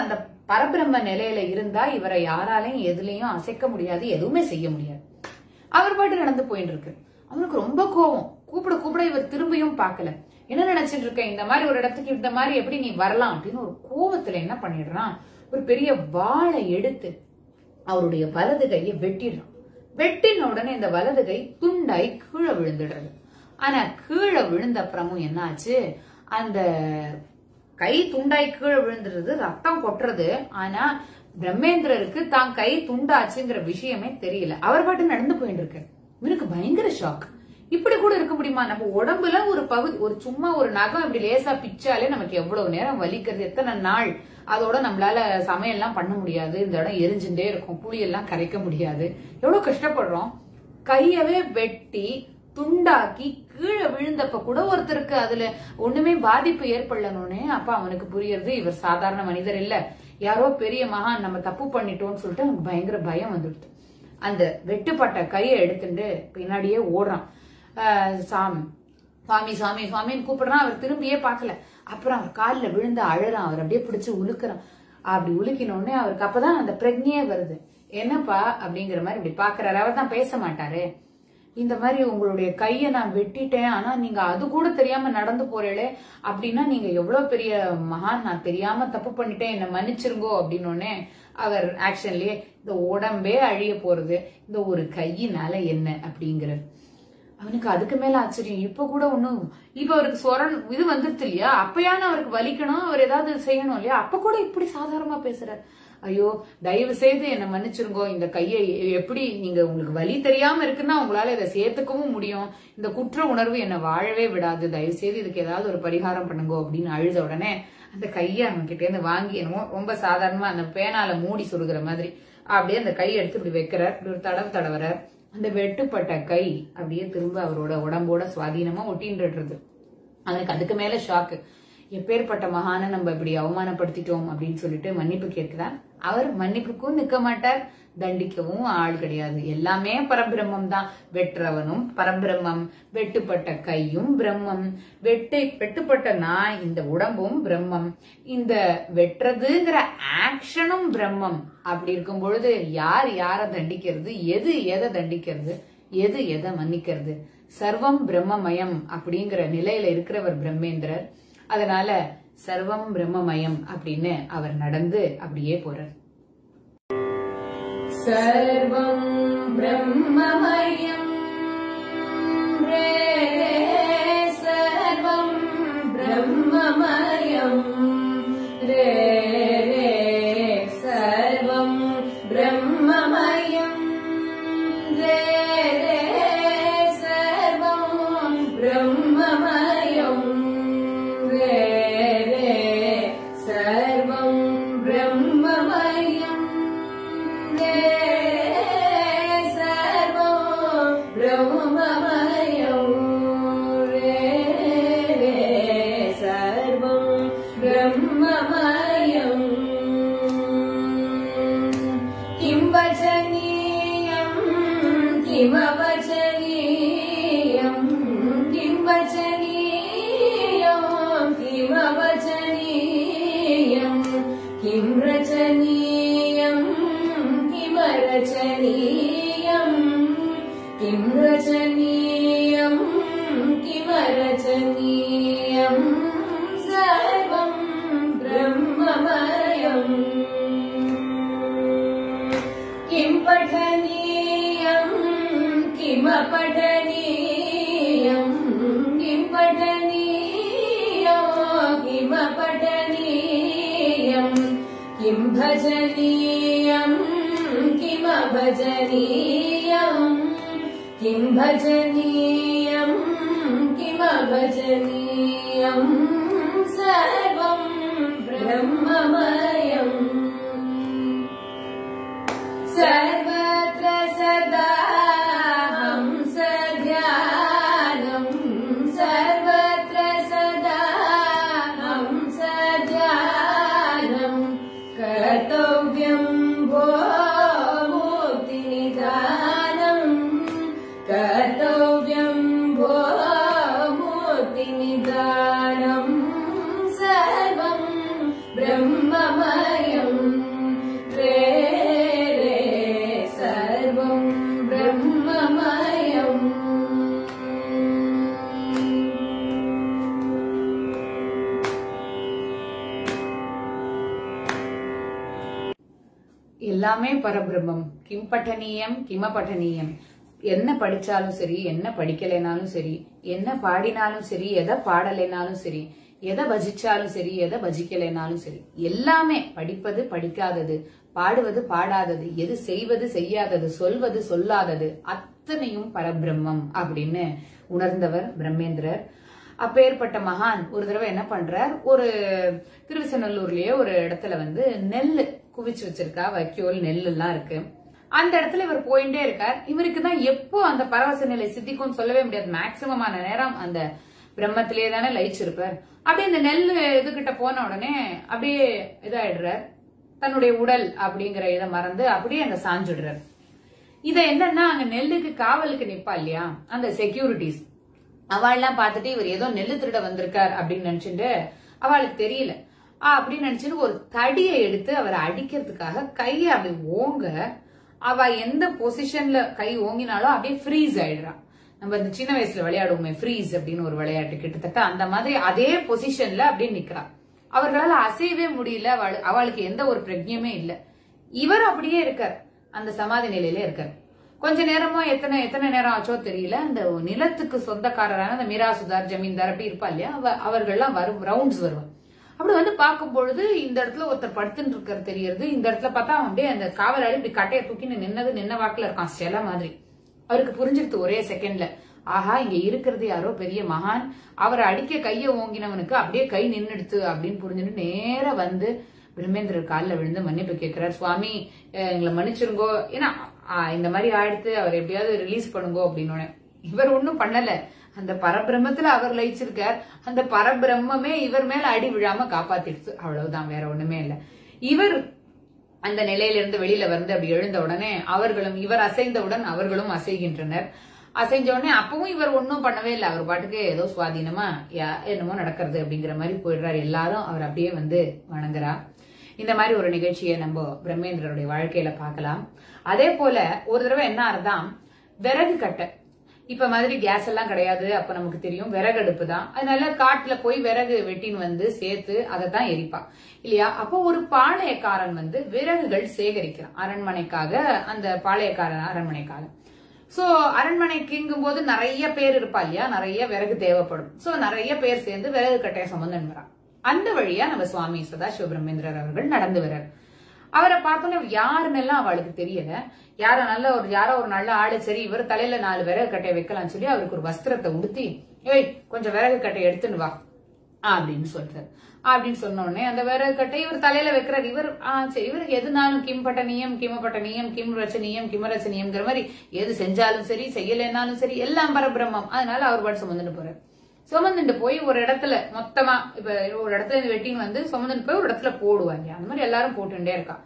பரபிரம்ம நிலையில இருந்தா இவரை யாராலையும் எதுலயும் அசைக்க முடியாது எதுவுமே செய்ய முடியாது அவர் பாட்டு நடந்து போயிட்டு இருக்கு அவனுக்கு ரொம்ப கோவம் கூப்பிட கூப்பிட இவர் திரும்பியும் பார்க்கல என்ன நினைச்சிட்டு இருக்க இந்த மாதிரி ஒரு இடத்துக்கு இந்த மாதிரி எப்படி நீ வரலாம் அப்படின்னு ஒரு கோவத்துல என்ன பண்ணிடுறான் ஒரு பெரிய வாளை எடுத்து அவருடைய வலது கையை வெட்டிடுறான் வெட்டின உடனே இந்த வலது கை துண்டாய் கீழே விழுந்துடுறது ஆனா கீழே விழுந்த அப்புறமும் என்ன ஆச்சு அந்த கை துண்டாய் கீழே விழுந்துடுறது ரத்தம் கொட்டுறது ஆனா பிரம்மேந்திரருக்கு தான் கை துண்டாச்சுங்கிற விஷயமே தெரியல அவர் பாட்டு நடந்து போயிட்டு இருக்கு இவனுக்கு பயங்கர ஷாக் இப்படி கூட இருக்க முடியுமா நம்ம உடம்புல ஒரு பகுதி ஒரு சும்மா ஒரு நகம் இப்படி லேசா பிச்சாலே நமக்கு எவ்வளவு நேரம் வலிக்கிறது எத்தனை நாள் அதோட நம்மளால சமையல்லாம் பண்ண முடியாது இந்த இடம் எரிஞ்சுட்டே இருக்கும் புளியெல்லாம் கரைக்க முடியாது எவ்வளவு கஷ்டப்படுறோம் கையவே வெட்டி துண்டாக்கி கீழே விழுந்தப்ப கூட ஒருத்தருக்கு அதுல ஒண்ணுமே பாதிப்பு ஏற்படலனோனே அப்ப அவனுக்கு புரியுறது இவர் சாதாரண மனிதர் இல்ல யாரோ பெரிய மகான் நம்ம தப்பு பண்ணிட்டோம்னு சொல்லிட்டு அவனுக்கு பயங்கர பயம் வந்துடுது அந்த வெட்டுப்பட்ட கையை எடுத்துட்டு பின்னாடியே ஓடுறான் ஆஹ் சாமி சுவாமி சுவாமி சுவாமின்னு கூப்பிடுறான் அவர் திரும்பியே பார்க்கல அப்புறம் அவர் காலில் விழுந்து அழறான் அவர் அப்படியே பிடிச்சு உலுக்குறான் அப்படி உலுக்கின உடனே அவருக்கு அப்பதான் அந்த பிரஜையே வருது என்னப்பா அப்படிங்கிற மாதிரி இப்படி பாக்குறாரு அவர் தான் பேச மாட்டாரு இந்த மாதிரி உங்களுடைய கையை நான் வெட்டிட்டேன் ஆனா நீங்க அது கூட தெரியாம நடந்து போறீங்களே அப்படின்னா நீங்க எவ்வளவு பெரிய மகான் நான் தெரியாம தப்பு பண்ணிட்டேன் என்ன மன்னிச்சிருங்கோ அப்படின்னு உடனே அவர் ஆக்ஷன்லயே இந்த உடம்பே அழிய போறது இந்த ஒரு கையினால என்ன அப்படிங்கிறார் அவனுக்கு அதுக்கு மேல ஆச்சரியம் இப்ப கூட ஒண்ணும் இப்ப அவருக்கு சொரண் இது வந்துருது இல்லையா அப்பயான அவருக்கு வலிக்கணும் அவர் ஏதாவது செய்யணும் இல்லையா அப்ப கூட இப்படி சாதாரணமா பேசுறார் ஐயோ தயவு செய்து என்ன மன்னிச்சிருங்கோ இந்த கையை எப்படி நீங்க உங்களுக்கு வலி தெரியாம இருக்குன்னா உங்களால இதை சேர்த்துக்கவும் முடியும் இந்த குற்ற உணர்வு என்ன வாழவே விடாது தயவு செய்து இதுக்கு ஏதாவது ஒரு பரிகாரம் பண்ணுங்கோ அப்படின்னு அழுத உடனே அந்த கையை அவன் கிட்ட இருந்து வாங்கி என்னமோ ரொம்ப சாதாரணமா அந்த பேனால மூடி சுருகிற மாதிரி அப்படியே அந்த கையை எடுத்து இப்படி வைக்கிறார் இப்படி ஒரு தடவு தடவறார் அந்த வெட்டுப்பட்ட கை அப்படியே திரும்ப அவரோட உடம்போட சுவாதீனமா ஒட்டின்றது அவனுக்கு அதுக்கு மேல ஷாக்கு எப்பேற்பட்ட மகான நம்ம இப்படி அவமானப்படுத்திட்டோம் அப்படின்னு சொல்லிட்டு மன்னிப்பு கேட்கிறார் அவர் மன்னிப்புக்கும் நிக்க மாட்டார் தண்டிக்கவும் ஆள் கிடையாது எல்லாமே பரபிரம்மம் தான் வெற்றவனும் பரபிரம்மம் வெட்டுப்பட்ட கையும் பிரம்மம் வெட்டு வெட்டுப்பட்ட நான் இந்த உடம்பும் பிரம்மம் இந்த வெட்டுறதுங்கிற ஆக்ஷனும் பிரம்மம் அப்படி இருக்கும் பொழுது யார் யாரை தண்டிக்கிறது எது எதை தண்டிக்கிறது எது எதை மன்னிக்கிறது சர்வம் பிரம்மமயம் அப்படிங்கிற நிலையில இருக்கிறவர் பிரம்மேந்திரர் அதனால சர்வம் பிரம்மமயம் அப்படின்னு அவர் நடந்து அப்படியே போறார் सर्वं ब्रह्ममयम् रे सर्वं ब्रह्ममयम् रे रे सर्वं ब्रह्ममयम् रे रे सर्वं ब्रह्ममयम् रे रे सर्वं ब्रह्ममयम् रे सर्वं ब्रह्ममयं रे रे सर्वं ब्रह्ममयम् किं वचनीयं किमवचनीयं किं वचनीयं किमवचनीयं किं रचनीयं किमरचनीयं किं रचनीयं किमरचनीयं सर्वं ब्रह्ममयम् किं पठनीयं किमपठनीयं किं पठनीयं किमपठनीयं किं भजनीयं किमभजनीयं किं भजनीयं किमभजनीयं सर्वं ब्रह्ममयम् सर्वत्र सदा हंसध्यानम् सर्वत्र सदा हंसध्यानम् कर्तव्यम् भो मुक्तिनिदानम् कर्तव्यम् भो मुक्तिनिदानम् सर्वम् ब्रह्ममयम् எல்லாமே பரபிரம்மம் கிம் பட்டனீயம் கிம பட்டனீயம் என்ன படிச்சாலும் சரி என்ன படிக்கலைனாலும் சரி என்ன பாடினாலும் சரி எதை பாடலைனாலும் சரி எதை பஜிச்சாலும் சரி எதை பஜிக்கலைனாலும் சரி எல்லாமே படிப்பது படிக்காதது பாடுவது பாடாதது எது செய்வது செய்யாதது சொல்வது சொல்லாதது அத்தனையும் பரபிரம்மம் அப்படின்னு உணர்ந்தவர் பிரம்மேந்திரர் அப்பேற்பட்ட மகான் ஒரு தடவை என்ன பண்றார் ஒரு திருவிசநல்லூர்லயே ஒரு இடத்துல வந்து நெல் குவிச்சு வச்சிருக்கா வைக்கோல் நெல் எல்லாம் இருக்கு அந்த இடத்துல இவர் போயிட்டே இருக்கார் இவருக்கு தான் எப்போ அந்த பரவச நிலை சித்திக்கும் சொல்லவே முடியாது மேக்சிமமான நேரம் அந்த பிரம்மத்திலே தானே லயிச்சிருப்பார் அப்படியே இந்த நெல் இதுகிட்ட போன உடனே அப்படியே இதாயிடுறார் தன்னுடைய உடல் அப்படிங்கிற இதை மறந்து அப்படியே அங்க சாஞ்சிடுறார் இத என்னன்னா அங்க நெல்லுக்கு காவலுக்கு நிப்பா இல்லையா அந்த செக்யூரிட்டிஸ் அவள்லாம் பார்த்துட்டு இவர் ஏதோ நெல்லு திருட வந்திருக்கார் அப்படின்னு நினைச்சுட்டு அவளுக்கு தெரியல ஆ அப்படின்னு நினைச்சுட்டு ஒரு தடியை எடுத்து அவரை அடிக்கிறதுக்காக கையை அப்படி ஓங்க அவ எந்த பொசிஷன்ல கை ஓங்கினாலும் அப்படியே ஃப்ரீஸ் ஆயிடுறா நம்ம இந்த சின்ன வயசுல விளையாடுவோமே ஃப்ரீஸ் அப்படின்னு ஒரு விளையாட்டு கிட்டத்தட்ட அந்த மாதிரி அதே பொசிஷன்ல அப்படியே நிக்கிறா அவர்களால அசையவே முடியல அவள் அவளுக்கு எந்த ஒரு பிரஜையுமே இல்ல இவர் அப்படியே இருக்கார் அந்த சமாதி நிலையில இருக்கார் கொஞ்ச நேரமா எத்தனை எத்தனை நேரம் ஆச்சோ தெரியல அந்த நிலத்துக்கு சொந்தக்காரரான அந்த மிராசுதார் ஜமீன்தார் அப்படி இருப்பா இல்லையா அவ- அவர்கள்லாம் வரும் ரவுண்ட்ஸ் வருவார் அப்படி வந்து பார்க்கும் பொழுது இந்த இடத்துல ஒருத்தர் படுத்துட்டு இருக்கிறது தெரியறது இந்த இடத்துல பார்த்தா அவன் அப்படியே அந்த காவலாளி இப்படி கட்டையை தூக்கின்னு நின்னது நின்ன வாக்குல இருக்கான் சில மாதிரி அவருக்கு புரிஞ்சிருது ஒரே செகண்ட்ல ஆஹா இங்க இருக்கிறது யாரோ பெரிய மகான் அவரை அடிக்க கைய ஓங்கினவனுக்கு அப்படியே கை நின்னுடுத்து அப்படின்னு புரிஞ்சுட்டு நேரா வந்து பிரம்மேந்திரர் காலில் விழுந்து மன்னிப்பு கேட்கிறார் சுவாமி அஹ் எங்களை மன்னிச்சிருங்கோ ஏன்னா ஆஹ் இந்த மாதிரி ஆயிடுத்து அவர் எப்படியாவது ரிலீஸ் பண்ணுங்கோ அப்படின்னு இவர் ஒன்னும் பண்ணல அந்த பரபிரம்மத்துல அவர் லயிச்சிருக்கார் அந்த பரபிரம்மமே இவர் மேல அடி விழாம காப்பாத்திடுச்சு அவ்வளவுதான் வேற ஒண்ணுமே இல்ல இவர் அந்த நிலையிலிருந்து வெளியில வந்து அப்படி எழுந்த உடனே அவர்களும் இவர் அசைந்தவுடன் அவர்களும் அசைகின்றனர் அசைஞ்ச உடனே அப்பவும் இவர் ஒன்னும் பண்ணவே இல்லை அவர் பாட்டுக்கு ஏதோ சுவாதீனமா யா- என்னமோ நடக்கிறது அப்படிங்கிற மாதிரி போயிடுறாரு எல்லாரும் அவர் அப்படியே வந்து வணங்குறா இந்த மாதிரி ஒரு நிகழ்ச்சியை நம்ம பிரம்மேந்திரருடைய வாழ்க்கையில பார்க்கலாம் அதே போல ஒரு தடவை என்ன ஆறுதான் விறகு கட்டை இப்ப மாதிரி கேஸ் எல்லாம் கிடையாது அப்ப நமக்கு தெரியும் விறகு அடுப்பு தான் அதனால காட்டுல போய் விறகு வெட்டின்னு வந்து சேர்த்து அதை தான் எரிப்பா இல்லையா அப்போ ஒரு பாளையக்காரன் வந்து விறகுகள் சேகரிக்கிறான் அரண்மனைக்காக அந்த பாளையக்காரன் அரண்மனைக்காக சோ அரண்மனைக்குங்கும் போது நிறைய பேர் இருப்பா இல்லையா நிறைய விறகு தேவைப்படும் சோ நிறைய பேர் சேர்ந்து விறகு கட்டையை சம்பந்தம் வரா அந்த வழியா நம்ம சுவாமி சதாசிவ பிரம்மேந்திரர் அவர்கள் நடந்து வர்றார் அவரை பார்த்தோன்னே யாருன்னு எல்லாம் அவளுக்கு தெரியல யார நல்ல ஒரு யாரோ ஒரு நல்ல ஆளு சரி இவர் தலையில நாலு விறகு கட்டையை வைக்கலாம்னு சொல்லி அவருக்கு ஒரு வஸ்திரத்தை உடுத்தி ஏய் கொஞ்சம் விறகு கட்டையை எடுத்துன்னு வா அப்படின்னு சொல்றாரு அப்படின்னு சொன்ன உடனே அந்த விறகு கட்டை இவர் தலையில வைக்கிறார் இவர் ஆ சரி இவருக்கு எதுனாலும் கிம்பட்ட நியம் கிமப்பட்ட நியம் கிம் ரச்சனியம் கிமரச்சனியம்ங்கிற மாதிரி எது செஞ்சாலும் சரி செய்யலைன்னாலும் சரி எல்லாம் பரபிரம்மம் அதனால அவர் பாட்டு சுமந்துட்டு போறாரு சுமந்துட்டு போய் ஒரு இடத்துல மொத்தமா இப்ப ஒரு இடத்துல இருந்து வெட்டின்னு வந்து சுமந்துட்டு போய் ஒரு இடத்துல போடுவாங்க அந்த மாதிரி எல்லாரும் போட்டுட்டே இருக்கா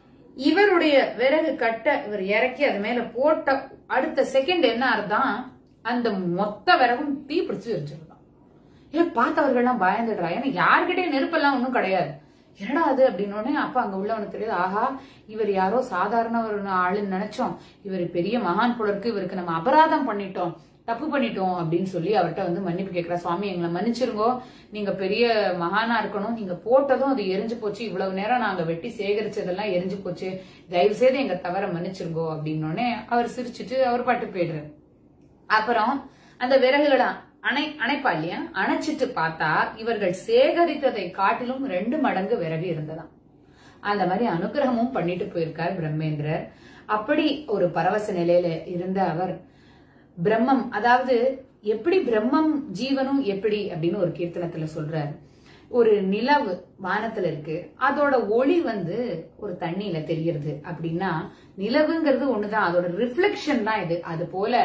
இவருடைய விறகு கட்டை இவர் இறக்கி அது மேல போட்ட அடுத்த செகண்ட் என்ன ஆறுதான் அந்த மொத்த விறகும் தீ பிடிச்சு எரிஞ்சிருதான் ஏன் பார்த்தவர்கள்லாம் பயந்துடுறா ஏன்னா யார்கிட்டயும் நெருப்பெல்லாம் ஒண்ணும் கிடையாது என்னடா அது அப்படின்னு உடனே அப்ப அங்க உள்ளவனுக்கு தெரியுது ஆஹா இவர் யாரோ சாதாரண ஒரு ஆளுன்னு நினைச்சோம் இவர் பெரிய மகான் போல இருக்கு இவருக்கு நம்ம அபராதம் பண்ணிட்டோம் தப்பு பண்ணிட்டோம் அப்படின்னு சொல்லி அவர்கிட்ட வந்து மன்னிப்பு கேட்கிறா சுவாமி எங்களை மன்னிச்சிருங்கோ நீங்க பெரிய மகானா இருக்கணும் நீங்க போட்டதும் அது எரிஞ்சு போச்சு இவ்வளவு நேரம் நாங்க வெட்டி சேகரிச்சதெல்லாம் எரிஞ்சு போச்சு தயவு செய்து எங்க தவற மன்னிச்சிருங்கோ அப்படின்னு உடனே அவர் சிரிச்சிட்டு அவர் பாட்டு போயிடுறாரு அப்புறம் அந்த விறகுகளை அணை அணைப்பா இல்லையா அணைச்சிட்டு பார்த்தா இவர்கள் சேகரித்ததை காட்டிலும் ரெண்டு மடங்கு விறகு இருந்ததாம் அந்த மாதிரி அனுகிரகமும் பண்ணிட்டு போயிருக்கார் பிரம்மேந்திரர் அப்படி ஒரு பரவச நிலையில இருந்த அவர் பிரம்மம் அதாவது எப்படி பிரம்மம் ஜீவனும் எப்படி அப்படின்னு ஒரு கீர்த்தனத்துல சொல்றாரு ஒரு நிலவு வானத்துல இருக்கு அதோட ஒளி வந்து ஒரு தண்ணியில தெரியறது அப்படின்னா நிலவுங்கிறது ஒண்ணுதான் அதோட ரிஃப்ளெக்ஷன் தான் இது அது போல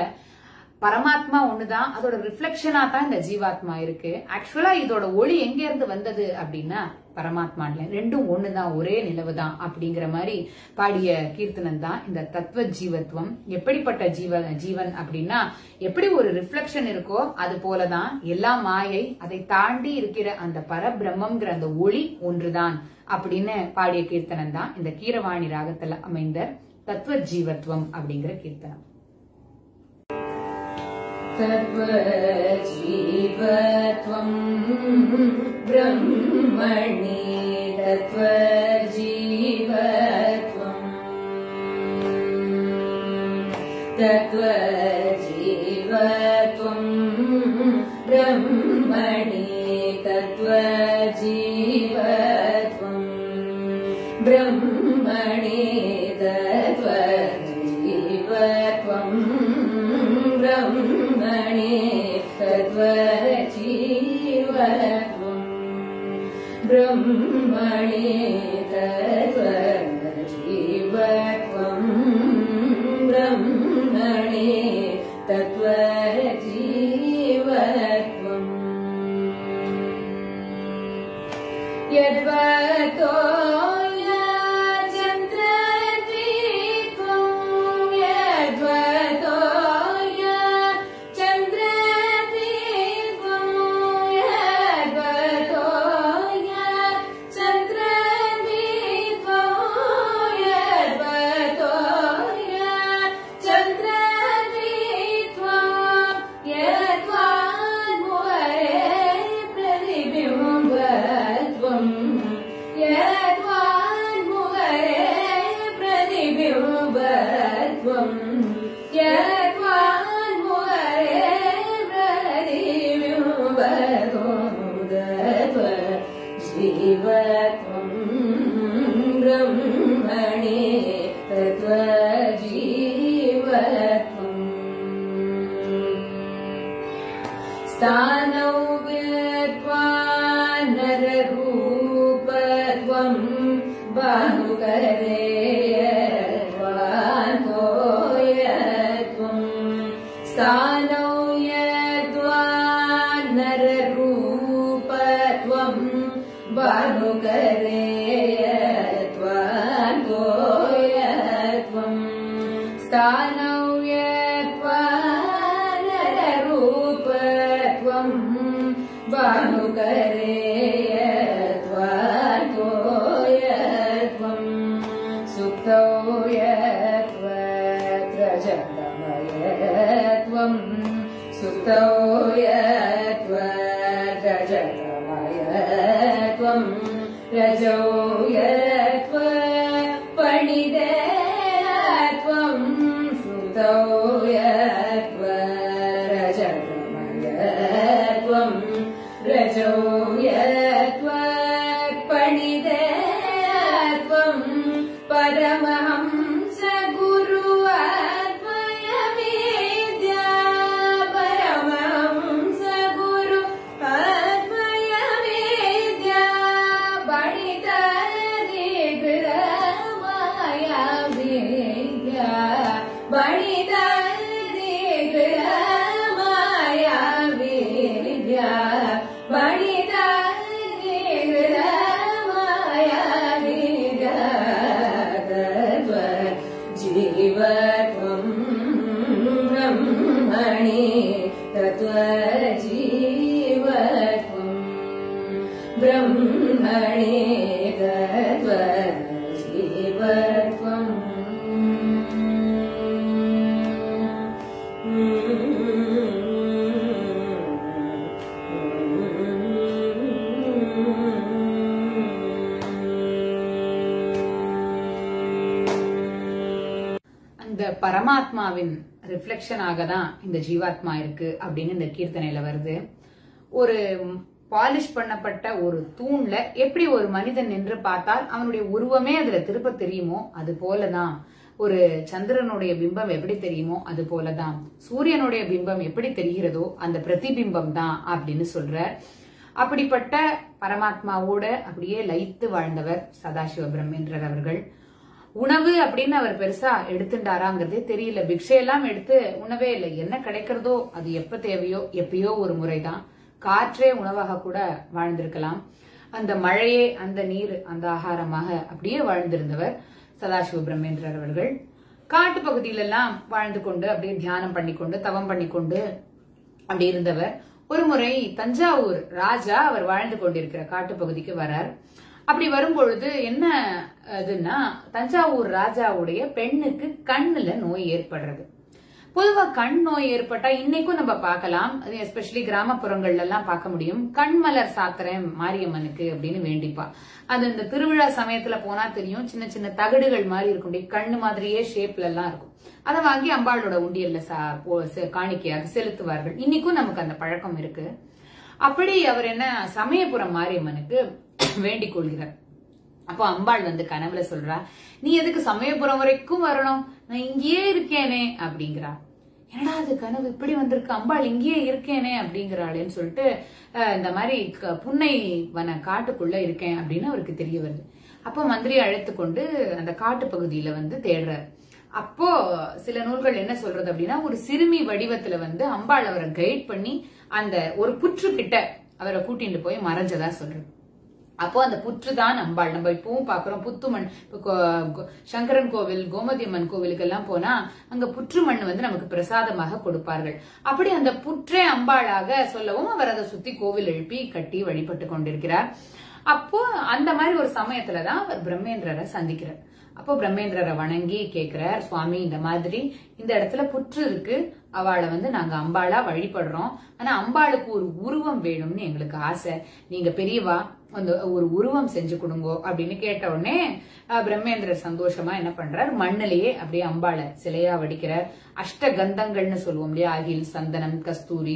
பரமாத்மா ஒண்ணுதான் அதோட ரிஃப்ளெக்ஷனா தான் இந்த ஜீவாத்மா இருக்கு ஆக்சுவலா இதோட ஒளி எங்க இருந்து வந்தது அப்படின்னா பரமாத்மான்ல ரெண்டும் ஒண்ணுதான் ஒரே நிலவு தான் அப்படிங்கிற மாதிரி பாடிய கீர்த்தனம் தான் இந்த தத்துவ ஜீவத்துவம் எப்படிப்பட்ட ஜீவ ஜீவன் அப்படின்னா எப்படி ஒரு ரிஃப்ளெக்ஷன் இருக்கோ அது போலதான் எல்லா மாயை அதை தாண்டி இருக்கிற அந்த பரபிரம்மம்ங்கிற அந்த ஒளி ஒன்றுதான் அப்படின்னு பாடிய கீர்த்தனம் தான் இந்த கீரவாணி ராகத்துல அமைந்த தத்துவ ஜீவத்துவம் அப்படிங்கிற கீர்த்தனம் तत्त्वजीवत्वम् ब्रह्मणि तत्त्वजीवत्वम् तत्त्वजीवत्वम् ब्रह्मणि तत्त्वजीवत्वम् ब्रह्मणि तत्त्वजीवत्वम् ब्रह्मणि तत्त्वजीवत्वम् ब्रह्मणि तत्त्वजीवत्वम् ब्रह्मणि तत्त्वजीवत्वम् यद्वतो चन्द्रद्वीपं यद्वतो चन्द्रद्वीपं यद्वतो चन्द्रद्वीपं यद्वतो चन्द्रद्वीपं यद्वान्मुहरे प्रतिबिम्बत्वम् यद्वान्मुहरे प्रतिबिम्बत्वम् यद्वान्मुहरे प्रतिबिम्बत्वम् जीवत्वम् ब्रह्मणि तत्त्वजीवत्वम् स्थानौ विद्वा नररूपत्वम् बाहुकरेयत्वम् स्थानौ यद्वा नररूपत्वम् बाहुकरेयत्वम् स्थानौ यद्वा नररूपत्वम् बाहुकरेयत्वम् सुप्तौ यत्त्वत्रजगमयत्वम् सुप्तौ यत्त्वत्रजगमयत्वम् रजौ यत्त्व पणिदेयत्वम् सुप्तौ यत्त्वरजगमयत्वम् रजौ यत्त्वपणिदेयत्वम् परमहंस गुरुवाद्वयमेद्या परमहंस गुरु आद्वयमेद्या बणितरिगृहमाया वेद्या बणितरिगृहमाया वेद्या बणितरिगृहमाया वेद्या जीवत्वम् ब्रह्मणि तत्त्वजीवत्वम् ब्रह्मणि तत्त्वजीवत्वम् அந்த பரமாத்மாவின் ரிஃப்ளெக்ஷனாக தான் இந்த ஜீவாத்மா இருக்கு அப்படின்னு இந்த கீர்த்தனையில வருது ஒரு பாலிஷ் பண்ணப்பட்ட ஒரு தூண்ல எப்படி ஒரு மனிதன் நின்று பார்த்தால் அவனுடைய உருவமே அதுல திருப்ப தெரியுமோ அது போலதான் ஒரு சந்திரனுடைய பிம்பம் எப்படி தெரியுமோ அது போலதான் சூரியனுடைய பிம்பம் எப்படி தெரிகிறதோ அந்த பிரதிபிம்பம் தான் அப்படின்னு சொல்ற அப்படிப்பட்ட பரமாத்மாவோட அப்படியே லயித்து வாழ்ந்தவர் சதாசிவ பிரம்மேந்திரர் அவர்கள் உணவு அப்படின்னு அவர் பெருசா எடுத்துட்டாராங்கிறதே தெரியல பிக்ஷையெல்லாம் எடுத்து உணவே இல்லை என்ன கிடைக்கிறதோ அது எப்ப தேவையோ எப்பயோ ஒரு முறைதான் காற்றே உணவாக கூட வாழ்ந்திருக்கலாம் அந்த மழையே அந்த நீர் அந்த ஆகாரமாக அப்படியே வாழ்ந்திருந்தவர் சதாசிவ பிரம்மேந்திரர் அவர்கள் காட்டு பகுதியிலெல்லாம் வாழ்ந்து கொண்டு அப்படியே தியானம் பண்ணிக்கொண்டு தவம் பண்ணிக்கொண்டு அப்படி இருந்தவர் ஒரு முறை தஞ்சாவூர் ராஜா அவர் வாழ்ந்து கொண்டிருக்கிற காட்டு பகுதிக்கு வரார் அப்படி வரும்பொழுது என்ன அதுன்னா தஞ்சாவூர் ராஜாவுடைய பெண்ணுக்கு கண்ணுல நோய் ஏற்படுறது பொதுவா கண் நோய் ஏற்பட்டா இன்னைக்கும் நம்ம பார்க்கலாம் அது எஸ்பெஷலி கிராமப்புறங்கள்ல எல்லாம் பார்க்க முடியும் கண் மலர் சாத்திரம் மாரியம்மனுக்கு அப்படின்னு வேண்டிப்பா அது இந்த திருவிழா சமயத்துல போனா தெரியும் சின்ன சின்ன தகடுகள் மாதிரி இருக்கும் அப்படியே கண்ணு மாதிரியே ஷேப்ல எல்லாம் இருக்கும் அதை வாங்கி அம்பாளோட உண்டியல்ல சா- போ- செ- காணிக்கையாக செலுத்துவார்கள் இன்னைக்கும் நமக்கு அந்த பழக்கம் இருக்கு அப்படி அவர் என்ன சமயபுரம் மாரியம்மனுக்கு வேண்டிக் கொள்கிறார் அப்போ அம்பாள் வந்து கனவுல சொல்றா நீ எதுக்கு சமயபுரம் வரைக்கும் வரணும் நான் இங்கேயே இருக்கேனே அப்படிங்கிறா என்னடா அது கனவு இப்படி வந்திருக்கு அம்பாள் இங்கேயே இருக்கேனே அப்படிங்கிறாளேன்னு சொல்லிட்டு அஹ், இந்த மாதிரி க- புன்னை வன காட்டுக்குள்ள இருக்கேன் அப்படின்னு அவருக்கு தெரிய வருது அப்போ மந்திரி அழைத்து கொண்டு அந்த காட்டு பகுதியில வந்து தேடுறார் அப்போ சில நூல்கள் என்ன சொல்றது அப்படின்னா ஒரு சிறுமி வடிவத்துல வந்து அம்பாள் அவரை கைட் பண்ணி அந்த ஒரு புற்று கிட்ட அவரை கூட்டிட்டு போய் மறைஞ்சதா சொல்றது அப்போ அந்த புற்று தான் அம்பாள் நம்ம இப்பவும் பாக்குறோம் புத்துமண் இப்போ கோ- கோ- சங்கரன் கோவில் கோமதி அம்மன் கோவிலுக்கு எல்லாம் போனா அங்க புற்று மண் வந்து நமக்கு பிரசாதமாக கொடுப்பார்கள் அப்படி அந்த புற்றே அம்பாளாக சொல்லவும் அவர் அதை சுத்தி கோவில் எழுப்பி கட்டி வழிபட்டு கொண்டிருக்கிறார் அப்போ அந்த மாதிரி ஒரு சமயத்துலதான் அவர் பிரம்மேந்திரரை சந்திக்கிறார் அப்போ பிரம்மேந்திரரை வணங்கி கேக்குறார் சுவாமி இந்த மாதிரி இந்த இடத்துல புற்று இருக்கு அவளை வந்து நாங்க அம்பாளா வழிபடுறோம் ஆனா அம்பாளுக்கு ஒரு உருவம் வேணும்னு எங்களுக்கு ஆசை நீங்க பெரியவா அந்த ஒரு உருவம் செஞ்சு கொடுங்கோ அப்படின்னு கேட்ட உடனே அஹ், பிரம்மேந்திரர் சந்தோஷமா என்ன பண்றார் மண்ணிலேயே அப்படியே அம்பாளை சிலையா வடிக்கிறார் அஷ்ட கந்தங்கள்னு சொல்லுவோம் இல்லையா அகில் சந்தனம் கஸ்தூரி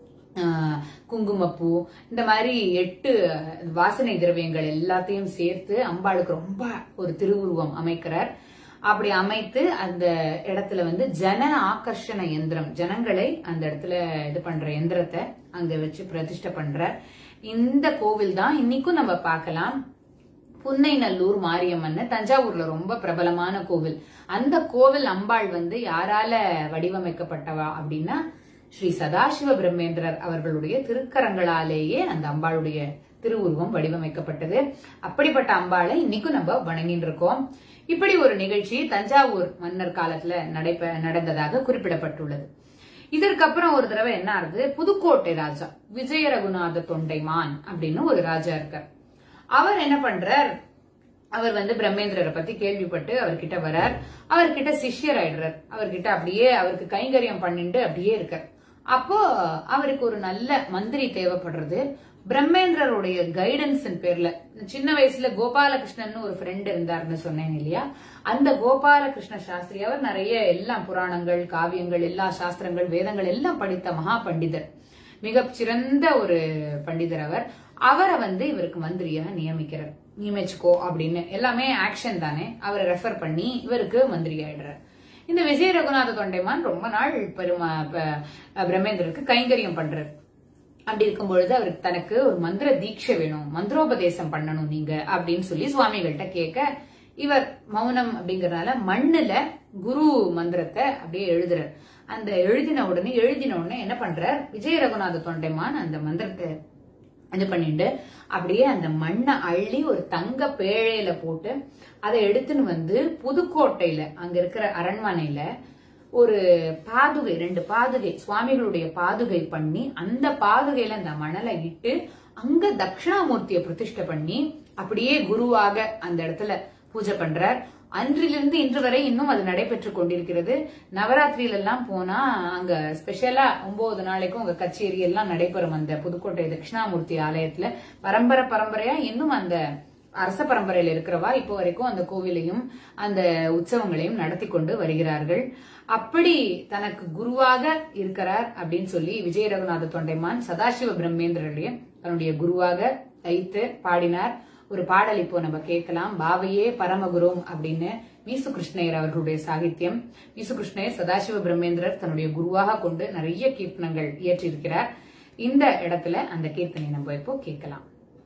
ஆஹ் குங்குமப்பூ இந்த மாதிரி எட்டு வாசனை திரவியங்கள் எல்லாத்தையும் சேர்த்து அம்பாளுக்கு ரொம்ப ஒரு திருவுருவம் அமைக்கிறார் அப்படி அமைத்து அந்த இடத்துல வந்து ஜன ஆகர்ஷண யந்திரம் ஜனங்களை அந்த இடத்துல இது பண்ற யந்திரத்தை அங்க வச்சு பிரதிஷ்டை பண்றார் இந்த கோவில் தான் இன்னைக்கும் நம்ம பார்க்கலாம் புன்னைநல்லூர் மாரியம்மன் தஞ்சாவூர்ல ரொம்ப பிரபலமான கோவில் அந்த கோவில் அம்பாள் வந்து யாரால வடிவமைக்கப்பட்டவா அப்படின்னா ஸ்ரீ சதாசிவ பிரம்மேந்திரர் அவர்களுடைய திருக்கரங்களாலேயே அந்த அம்பாளுடைய திருவுருவம் வடிவமைக்கப்பட்டது அப்படிப்பட்ட அம்பாளை இன்னைக்கும் நம்ம வணங்கிட்டு இருக்கோம் இப்படி ஒரு நிகழ்ச்சி தஞ்சாவூர் மன்னர் காலத்துல நடைபெ நடந்ததாக குறிப்பிடப்பட்டுள்ளது இதற்கப்புறம் ஒரு தடவை என்ன ஆகுது புதுக்கோட்டை ராஜா விஜய ரகுநாத தொண்டைமான் அப்படின்னு ஒரு ராஜா இருக்கார் அவர் என்ன பண்றார் அவர் வந்து பிரம்மேந்திரரை பத்தி கேள்விப்பட்டு அவர்கிட்ட வரார் அவர்கிட்ட சிஷ்யர் ஆயிடுறார் அவர்கிட்ட அப்படியே அவருக்கு கைங்கரியம் பண்ணிட்டு அப்படியே இருக்கார் அப்போ அவருக்கு ஒரு நல்ல மந்திரி தேவைப்படுறது பிரம்மேந்திரருடைய கைடன்ஸ் பேர்ல சின்ன வயசுல கோபாலகிருஷ்ணன் ஒரு ஃப்ரெண்ட் இருந்தாருன்னு சொன்னேன் இல்லையா அந்த கோபாலகிருஷ்ண சாஸ்திரி அவர் நிறைய எல்லாம் புராணங்கள் காவியங்கள் எல்லா சாஸ்திரங்கள் வேதங்கள் எல்லாம் படித்த மகா பண்டிதர் மிக சிறந்த ஒரு பண்டிதர் அவர் அவரை வந்து இவருக்கு மந்திரியாக நியமிக்கிறார் நியமிச்சுக்கோ அப்படின்னு எல்லாமே ஆக்ஷன் தானே அவரை ரெஃபர் பண்ணி இவருக்கு மந்திரி ஆயிடுறார் இந்த விஜய ரகுநாத தொண்டைமான் ரொம்ப நாள் பெருமா ப- பிரம்மேந்திரருக்கு கைங்கரியம் பண்றார் அப்படி இருக்கும் பொழுது அவருக்கு தனக்கு ஒரு மந்திர தீட்சை வேணும் மந்திரோபதேசம் பண்ணணும் நீங்க அப்படின்னு சொல்லி சுவாமிகள்கிட்ட கேட்க இவர் மௌனம் அப்படிங்கறதுனால மண்ணுல குரு மந்திரத்தை அப்படியே எழுதுறார் அந்த எழுதின உடனே எழுதின உடனே என்ன பண்றார் விஜய ரகுநாத தொண்டைமான் அந்த மந்திரத்தை இது பண்ணிட்டு அப்படியே அந்த மண்ணை அள்ளி ஒரு தங்க பேழையில போட்டு அதை எடுத்துன்னு வந்து புதுக்கோட்டையில அங்க இருக்கிற அரண்மனையில ஒரு பாதுகை ரெண்டு பாதுகை சுவாமிகளுடைய பாதுகை பண்ணி அந்த பாதுகையில அந்த மணலை இட்டு அங்க தட்சிணாமூர்த்தியை பிரதிஷ்டை பண்ணி அப்படியே குருவாக அந்த இடத்துல பூஜை பண்றார் அன்றிலிருந்து இன்று வரை இன்னும் அது நடைபெற்று கொண்டிருக்கிறது நவராத்திரியில எல்லாம் போனா அங்க ஸ்பெஷலா ஒன்பது நாளைக்கும் அங்க கச்சேரி எல்லாம் நடைபெறும் அந்த புதுக்கோட்டை தட்சிணாமூர்த்தி ஆலயத்துல பரம்பரை பரம்பரையா இன்னும் அந்த அரச பரம்பரையில இருக்கிறவா இப்போ வரைக்கும் அந்த கோவிலையும் அந்த உற்சவங்களையும் நடத்தி கொண்டு வருகிறார்கள் அப்படி தனக்கு குருவாக இருக்கிறார் அப்படின்னு சொல்லி விஜய ரகுநாத தொண்டைமான் சதாசிவ பிரம்மேந்திரருடைய தன்னுடைய குருவாக வைத்து பாடினார் ஒரு பாடல் இப்போ நம்ம கேட்கலாம் பாவையே பரமகுரும் அப்படின்னு மீசு கிருஷ்ணயர் அவர்களுடைய சாகித்யம் மீசு கிருஷ்ணயர் சதாசிவ பிரம்மேந்திரர் தன்னுடைய குருவாக கொண்டு நிறைய கீர்த்தனங்கள் இயற்றியிருக்கிறார் இந்த இடத்துல அந்த கீர்த்தனை நம்ம இப்போ கேட்கலாம்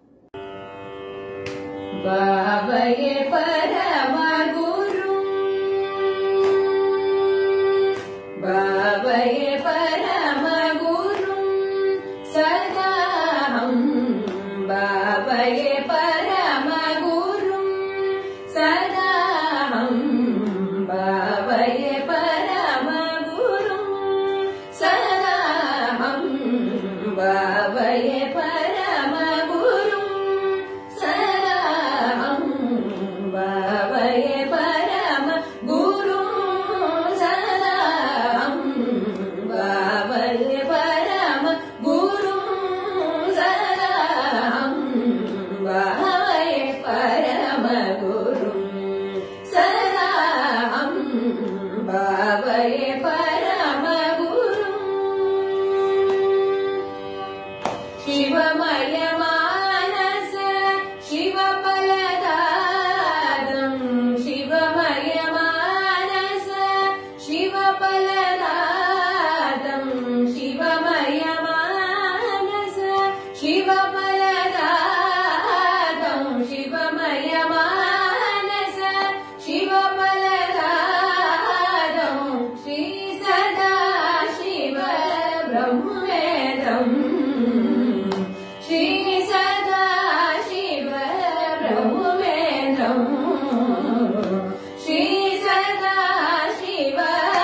பாவையே பரமகுரும் பாவையே பரமகுரும் சதாஹம் பாவையே பரமகுரும் சதாஹம் பாவையே பரமகுரும் சதாஹம் பாவையே பரமகுரும் சதாஹம் பாவையே பரம குரு சதாஹம் ब्रह्मेन्द्रम् श्री सदा शिव ब्रह्मेन्द्रम् श्री सदा शिव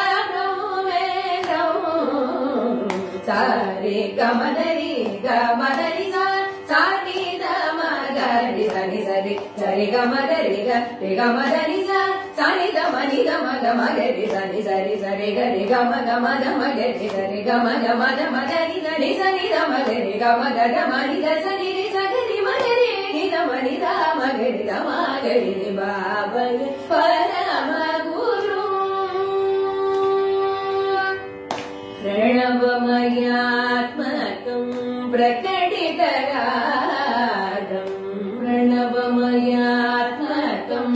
ब्रह्मेन्द्रम् सारे गमदरि गमदरि सा सानि गमगरि सनि सरि सरि गमदरि ग रि गमदरि सा सानि गमनि गम गम गरि सनि सरि सरि गरि गम गम गम गरि सरि गम गम गम गरि सनि सनि गम गरि गम गम मनि ग सनि रि सगरि मगरि नि गम नि गम गरि गम गरि नि बाबय परम गुरु प्रणवमयात्मकम् प्रकटितरागम् प्रणवमयात्मकम्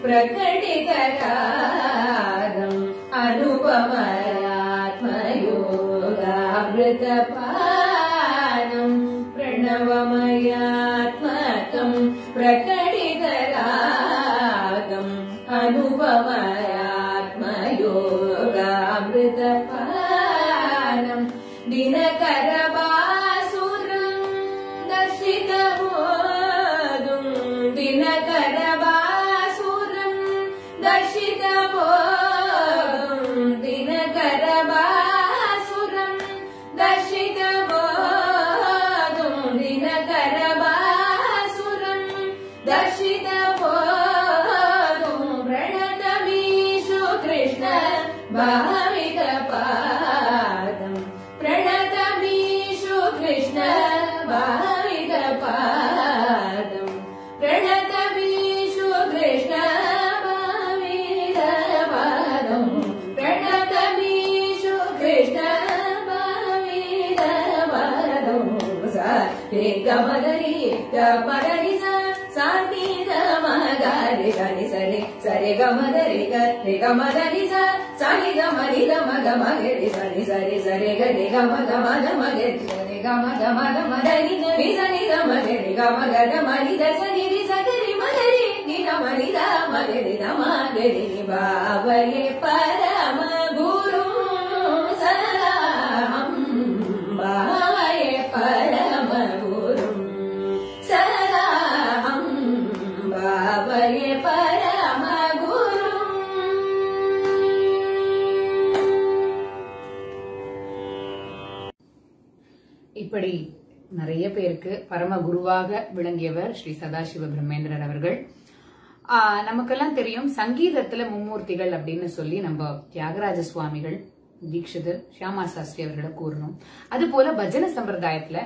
प्रकटितरागम् अनुपमयात्मयोगामृतपानम् प्रणवमयात्मकम् प्रकटितरागम् अनुपमयात्मयोगामृतपानम् दिनकरबासुरम् दर्शितबोधुम् दिनकरबासुरम् दर्शितबोधुम् दिनकरबासुरम् दर्शितबोधुम् दिनकरबासुरम् दर्शितबोधुम् प्रणतमीषु कृष्ण भाविकपादम् प्रणतमीषु कृष्ण भाविकपादम् प्रणतमीषु कृष्ण भाविकपादम् प्रणतमीषु कृष्ण भाविकपादम् सा रे गमगरि गमगरि सा साति गमगरि सनि सरि सरि गमगरि ग रे गमगरि सा सनि गमरि गम गमगरि सनि सरि सरि गरि गम गम गमगरि सरि गम गम गमगरि गरि सनि गमगरि गम गमरि ग सनि रि सगरि मगरि नि गमरि ग मगरि गमगरि नि बाबये परम गुरु सदाहं भावये परम गुरुम् सदाहं भावये परम गुरुम् இப்படி நிறைய பேருக்கு பரம குருவாக விளங்கியவர் ஸ்ரீ சதாசிவ பிரம்மேந்திரர் அவர்கள் ஆஹ் நமக்கெல்லாம் தெரியும் சங்கீதத்துல மும்மூர்த்திகள் அப்படின்னு சொல்லி நம்ம தியாகராஜ சுவாமிகள் தீட்சிதர் ஷியாமா சாஸ்திரி அவர்களை கூறணும் அது போல பஜன சம்பிரதாயத்துல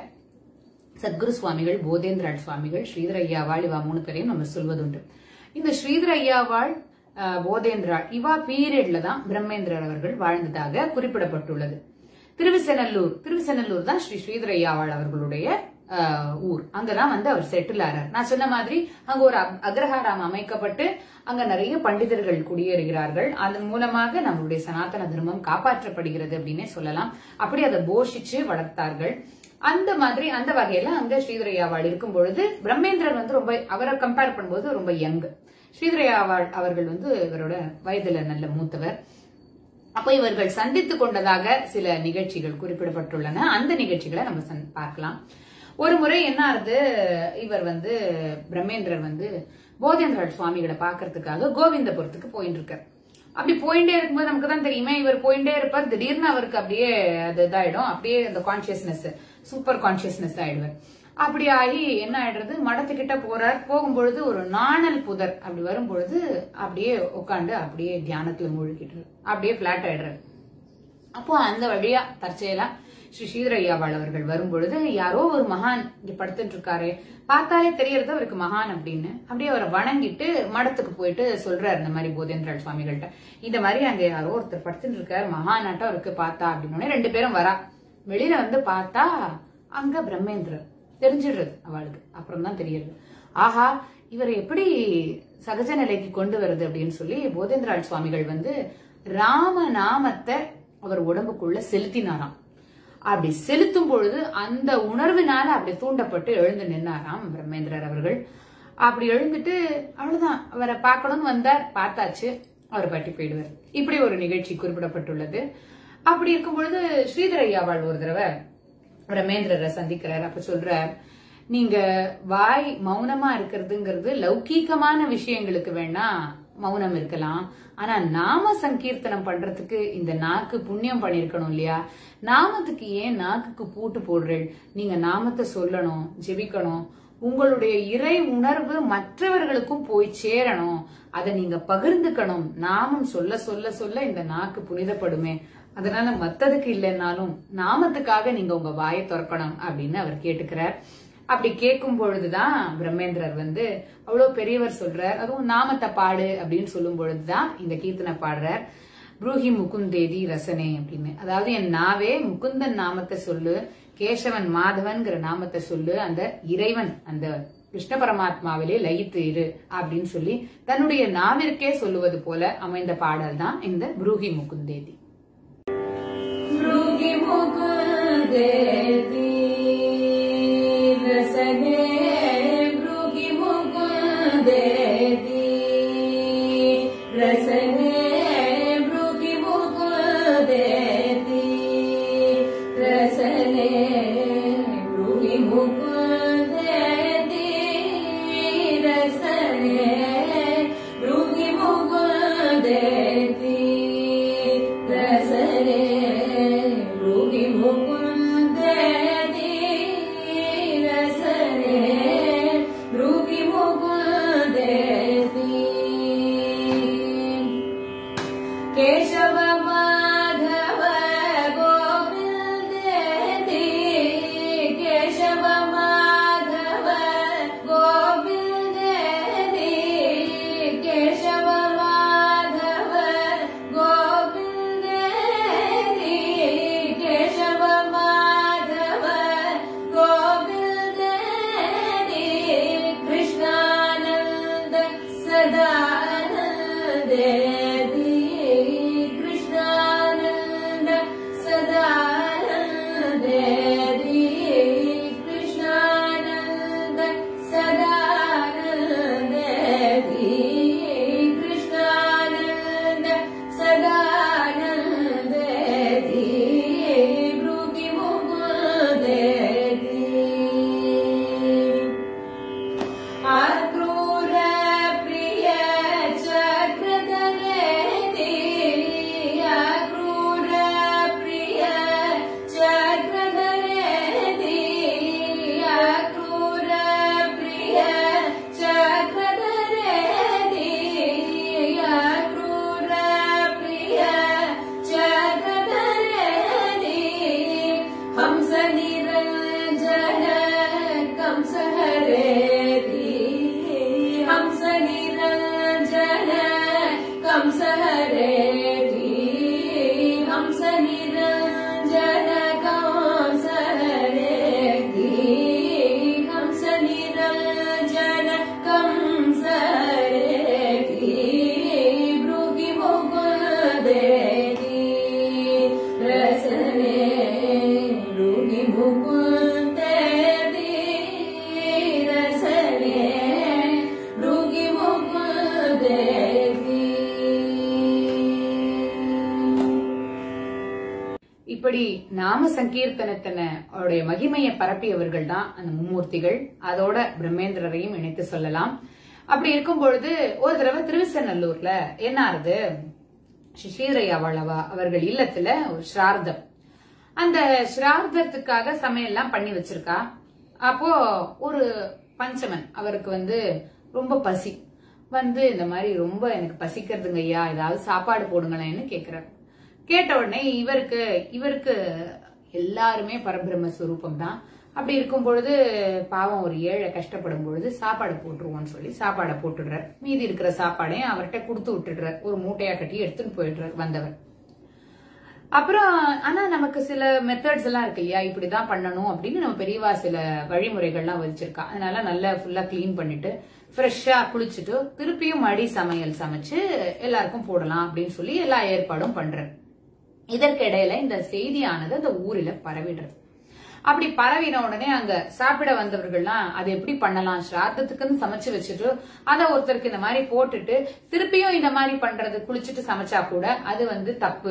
சத்குரு சுவாமிகள் போதேந்திராள் சுவாமிகள் ஸ்ரீதர ஐயாவாள் இவா மூணு பேரையும் நம்ம சொல்வதுண்டு இந்த ஸ்ரீதர ஐயாவாள் ஆஹ், போதேந்திராள் இவா பீரியட்ல தான் பிரம்மேந்திரர் அவர்கள் வாழ்ந்ததாக குறிப்பிடப்பட்டுள்ளது திருவிசநல்லூர் திருவிசநல்லூர் தான் ஸ்ரீ ஸ்ரீதர ஐயாவாள் அவர்களுடைய ஆஹ், ஊர் அங்கதான் வந்து அவர் செட்டில் ஆறார் நான் சொன்ன மாதிரி அங்க ஒரு அக்- அக்ரஹாரம் அமைக்கப்பட்டு அங்க நிறைய பண்டிதர்கள் குடியேறுகிறார்கள் அதன் மூலமாக நம்மளுடைய சனாதன தர்மம் காப்பாற்றப்படுகிறது அப்படின்னே சொல்லலாம் அப்படி அதை போஷிச்சு வளர்த்தார்கள் அந்த மாதிரி அந்த வகையில அங்க ஸ்ரீதரையாவாள் இருக்கும் பொழுது பிரம்மேந்திரன் வந்து ரொம்ப அவரை கம்பேர் பண்ணும்போது ரொம்ப யங் ஸ்ரீதரையாவாள் அவர்கள் வந்து இவரோட வயதுல நல்ல மூத்தவர் அப்ப இவர்கள் சந்தித்துக் கொண்டதாக சில நிகழ்ச்சிகள் குறிப்பிடப்பட்டுள்ளன அந்த நிகழ்ச்சிகளை நம்ம சந்- பார்க்கலாம் ஒரு முறை என்ன ஆகுது இவர் வந்து பிரம்மேந்திரர் வந்து போதேந்திரர் சுவாமிகளை பார்க்கறதுக்காக கோவிந்தபுரத்துக்கு போயிட்டு இருக்கார் அப்படி போயிட்டே இருக்கும்போது நமக்கு தான் தெரியுமே இவர் போயிட்டே இருப்பார் திடீர்னு அவருக்கு அப்படியே அது இதாயிடும் அப்படியே அந்த கான்சியஸ்னஸ் சூப்பர் கான்சியஸ்னஸ் ஆயிடுவார் அப்படி ஆகி என்ன ஆயிடுறது மடத்துக்கிட்ட போறார் போகும்பொழுது ஒரு நாணல் புதர் அப்படி வரும்பொழுது அப்படியே உட்காந்து அப்படியே தியானத்துல மூழ்கிட்டு அப்படியே பிளாட் ஆயிடுறாரு அப்போ அந்த வழியா தற்செயலா ஸ்ரீ ஸ்ரீதரையாவாள் அவர்கள் வரும்பொழுது யாரோ ஒரு மகான் இங்க படுத்துட்டு இருக்காரு பார்த்தாலே தெரியறது அவருக்கு மகான் அப்படின்னு அப்படியே அவரை வணங்கிட்டு மடத்துக்கு போயிட்டு சொல்றாரு இந்த மாதிரி போதேந்திராள் சுவாமிகள்ட்ட இந்த மாதிரி அங்க யாரோ ஒருத்தர் படுத்துட்டு இருக்காரு மகானாட்டம் அவருக்கு பார்த்தா அப்படின்னு ரெண்டு பேரும் வரா வெளியில வந்து பார்த்தா அங்க பிரம்மேந்திரர் தெரிஞ்சிடுறது அவளுக்கு அப்புறம் தான் தெரியுது ஆஹா இவரை எப்படி சகஜ நிலைக்கு கொண்டு வருது அப்படின்னு சொல்லி போதேந்திராள் சுவாமிகள் வந்து ராம நாமத்தை அவர் உடம்புக்குள்ள செலுத்தினாராம் அப்படி செலுத்தும் பொழுது அந்த உணர்வினால அப்படி தூண்டப்பட்டு எழுந்து நின்னாராம் பிரம்மேந்திரர் அவர்கள் அப்படி எழுந்துட்டு அவ்வளவுதான் அவரை பார்க்கணும்னு வந்தார் பார்த்தாச்சு அவர் பாட்டி போயிடுவார் இப்படி ஒரு நிகழ்ச்சி குறிப்பிடப்பட்டுள்ளது அப்படி இருக்கும் பொழுது ஸ்ரீதர் ஐயாவாள் ஒரு தடவை பிரமேந்திரரை சந்திக்கிறார் அப்ப சொல்றார் நீங்க வாய் மௌனமா இருக்கிறதுங்கிறது லௌகீகமான விஷயங்களுக்கு வேணா மௌனம் இருக்கலாம் ஆனா நாம சங்கீர்த்தனம் பண்றதுக்கு இந்த நாக்கு புண்ணியம் பண்ணிருக்கணும் இல்லையா நாமத்துக்கு ஏன் நாக்குக்கு பூட்டு போடுறேன் நீங்க நாமத்தை சொல்லணும் ஜெபிக்கணும் உங்களுடைய இறை உணர்வு மற்றவர்களுக்கும் போய் சேரணும் அதை நீங்க பகிர்ந்துக்கணும் நாமம் சொல்ல சொல்ல சொல்ல இந்த நாக்கு புனிதப்படுமே அதனால மத்ததுக்கு இல்லைன்னாலும் நாமத்துக்காக நீங்க உங்க வாயை திறக்கணும் அப்படின்னு அவர் கேட்டுக்கிறார் அப்படி கேட்கும் பொழுதுதான் பிரம்மேந்திரர் வந்து அவ்வளவு பெரியவர் சொல்றார் அதுவும் நாமத்தை பாடு அப்படின்னு சொல்லும் பொழுதுதான் இந்த கீர்த்தனை பாடுறார் புரூஹி முகுந்தேதி ரசனே அப்படின்னு அதாவது என் நாவே முகுந்தன் நாமத்தை சொல்லு கேசவன் மாதவன்கிற நாமத்தை சொல்லு அந்த இறைவன் அந்த கிருஷ்ண பரமாத்மாவிலே லயித்து இரு அப்படின்னு சொல்லி தன்னுடைய நாவிற்கே சொல்லுவது போல அமைந்த பாடல் தான் இந்த புரூஹி முகுந்தேதி भृगि मुकुन्देति रसने भृगि मुकुन्देति रसने भृगि मुकुन्देति रसने भृगि मुकुन्देति रसने भृगि मुकुन्देति रसने भृगि मुकुन्देति रसने भृगि मुकुन्देति केशव माधव गोविन्देति केशव माधव गोविन्देति केशव माधव गोविन्देति केशव माधव गोविन्देति कृष्णानन्द सदानन्देति कृष्णानन्द सदानन्देति कृष्णानन्द सदानन्देति कृष्णानन्द सदानन्देति भृगि मुकुन्देति अक्रूर प्रिय चक्रधरेति अक्रूर प्रिय चक्रधरेति अक्रूर प्रिय चक्रधरेति अक्रूर प्रिय चक्रधरेति हंस निरञ्जन कंस हरेति हंस निरञ्जन कंस हरेति हंस निरञ्जन कंस हरेति हंस निरञ्जन कंस हरेति भृगि मुकुन्देति रसने भृगि मुकुन्देति रसने भृगि मुकुन्देति இப்படி நாம சங்கீர்த்தனத்தின அவருடைய மகிமையை பரப்பியவர்கள் தான் அந்த மும்மூர்த்திகள் அதோட பிரம்மேந்திரரையும் இணைத்து சொல்லலாம் அப்படி இருக்கும் பொழுது ஒரு தடவை திருவிசநல்லூர்ல என்ன ஆறுது ஸ்ரீரையா வளவா அவர்கள் இல்லத்துல ஒரு ஸ்ரார்த்தம் அந்த ஸ்ரார்த்தத்துக்காக சமையல்லாம் பண்ணி வச்சிருக்கா அப்போ ஒரு பஞ்சமன் அவருக்கு வந்து ரொம்ப பசி வந்து இந்த மாதிரி ரொம்ப எனக்கு பசிக்கிறதுங்க ஐயா ஏதாவது சாப்பாடு போடுங்களேன்னு கேக்குறாரு கேட்ட உடனே இவருக்கு இவருக்கு எல்லாருமே பரபிரம்ம ஸ்வரூபம் தான் அப்படி இருக்கும் பொழுது பாவம் ஒரு ஏழை கஷ்டப்படும் பொழுது சாப்பாடு போட்டுருவோம்னு சொல்லி சாப்பாடை போட்டுடுறார் மீதி இருக்கிற சாப்பாடையும் அவர்கிட்ட கொடுத்து விட்டுடுறார் ஒரு மூட்டையா கட்டி எடுத்துன்னு போயிடுறார் வந்தவர் அப்புறம் ஆனா நமக்கு சில மெத்தட்ஸ் எல்லாம் இருக்கு இல்லையா இப்படிதான் பண்ணணும் அப்படின்னு நம்ம பெரியவா சில வழிமுறைகள்லாம் வச்சிருக்கா அதனால நல்லா ஃபுல்லா க்ளீன் பண்ணிட்டு ஃப்ரெஷ்ஷா குளிச்சுட்டு திருப்பியும் மடி சமையல் சமைச்சு எல்லாருக்கும் போடலாம் அப்படின்னு சொல்லி எல்லா ஏற்பாடும் பண்றாரு இதற்கிடையில இந்த செய்தியானது அந்த ஊரில பரவிடுறது அப்படி பரவின உடனே அங்க சாப்பிட வந்தவர்கள்லாம் அதை எப்படி பண்ணலாம் ஸ்ராத்தத்துக்குன்னு சமைச்சு வச்சுட்டு அதை ஒருத்தருக்கு இந்த மாதிரி போட்டுட்டு திருப்பியும் இந்த மாதிரி பண்றது குளிச்சுட்டு சமைச்சா கூட அது வந்து தப்பு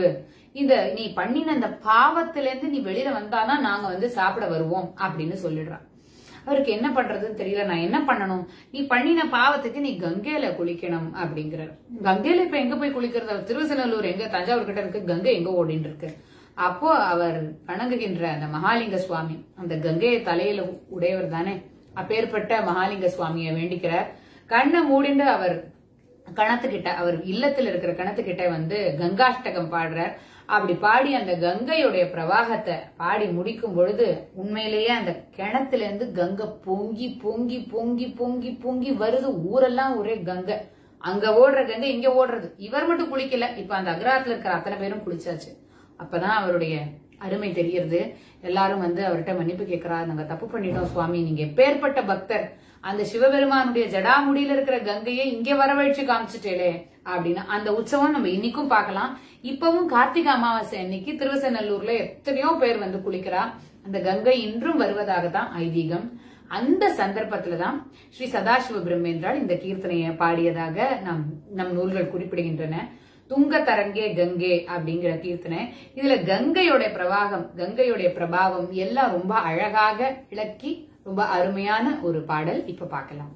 இந்த நீ பண்ணின அந்த பாவத்துல இருந்து நீ வெளியில வந்தாதான் நாங்க வந்து சாப்பிட வருவோம் அப்படின்னு சொல்லிடுறான் அவருக்கு என்ன பண்றதுன்னு தெரியல நான் என்ன பண்ணணும் நீ பண்ணின பாவத்துக்கு நீ கங்கையில குளிக்கணும் அப்படிங்கிறார் கங்கையில இப்ப எங்க போய் குளிக்கிறது அவர் திருவசநல்லூர் எங்க தஞ்சாவூர் கிட்ட இருக்கு கங்கை எங்க ஓடின்னு இருக்கு அப்போ அவர் வணங்குகின்ற அந்த மகாலிங்க சுவாமி அந்த கங்கையை தலையில உடையவர் தானே அப்பேற்பட்ட மகாலிங்க சுவாமியை வேண்டிக்கிறார் கண்ணை மூடிண்டு அவர் கணத்துக்கிட்ட அவர் இல்லத்துல இருக்கிற கணத்துக்கிட்ட வந்து கங்காஷ்டகம் பாடுறார் அப்படி பாடி அந்த கங்கையுடைய பிரவாகத்தை பாடி முடிக்கும் பொழுது உண்மையிலேயே அந்த கிணத்துல இருந்து கங்கை பொங்கி பொங்கி பொங்கி பொங்கி பொங்கி வருது ஊரெல்லாம் ஒரே கங்கை அங்க ஓடுற கங்கை இங்க ஓடுறது இவர் மட்டும் குளிக்கல இப்ப அந்த அக்ராத்துல இருக்கிற அத்தனை பேரும் குளிச்சாச்சு அப்பதான் அவருடைய அருமை தெரியறது எல்லாரும் வந்து அவர்கிட்ட மன்னிப்பு கேட்கிறா நாங்க தப்பு பண்ணிட்டோம் சுவாமி நீங்க எப்பேற்பட்ட பக்தர் அந்த சிவபெருமானுடைய ஜடாமுடியில இருக்கிற கங்கையை இங்க வரவழைச்சு காமிச்சிட்டேலே அப்படின்னு அந்த உற்சவம் நம்ம இன்னைக்கும் பார்க்கலாம் இப்பவும் கார்த்திகை அமாவாசை அன்னைக்கு திருவசநல்லூர்ல எத்தனையோ பேர் வந்து குளிக்கிறா அந்த கங்கை இன்றும் வருவதாக தான் ஐதீகம் அந்த சந்தர்ப்பத்துல தான் ஸ்ரீ சதாசிவ பிரம்மேந்திரால் இந்த கீர்த்தனையை பாடியதாக நம் நம் நூல்கள் குறிப்பிடுகின்றன துங்க தரங்கே கங்கை அப்படிங்கிற கீர்த்தனை இதுல கங்கையோட பிரவாகம் கங்கையோடைய பிரபாவம் எல்லாம் ரொம்ப அழகாக விளக்கி ரொம்ப அருமையான ஒரு பாடல் இப்ப பார்க்கலாம்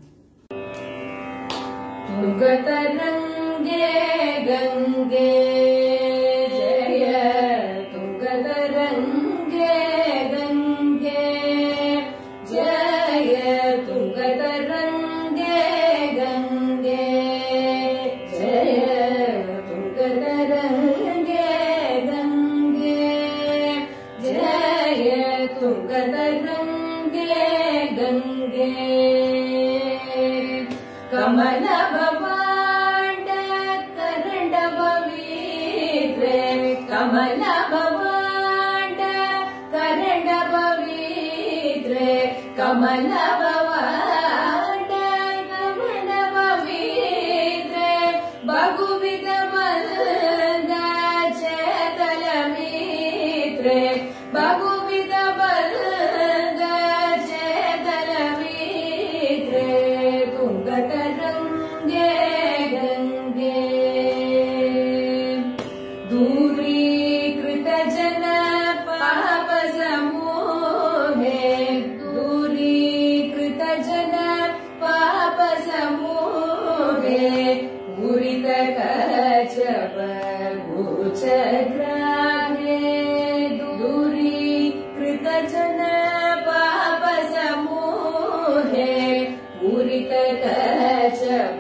तुङ्गतरङ्गे गङ्गे जय तुङ्गतरङ्गे गङ्गे जय तुङ्गतरङ्गे गङ्गे जय तुङ्गतरङ्गे गङ्गे जय तुङ्गतरङ्गे गङ्गे कमल भवाण्ड करण्ड पवित्रे कमल भवाण्ड करण्ड पवित्रे कमल भवाण्ड करण्ड पवित्रे बहुविध बलद चेतल मित्रे बहुविध बलद चेतल मित्रे तुङ्गतरङ्गे गङ्गे दूरीकृतजन पापसमूहे दूरीकृतजन पापसमूहे पूरितकचप गुचग्राहे दूरीकृतजन पापसमूहे पूरितकचप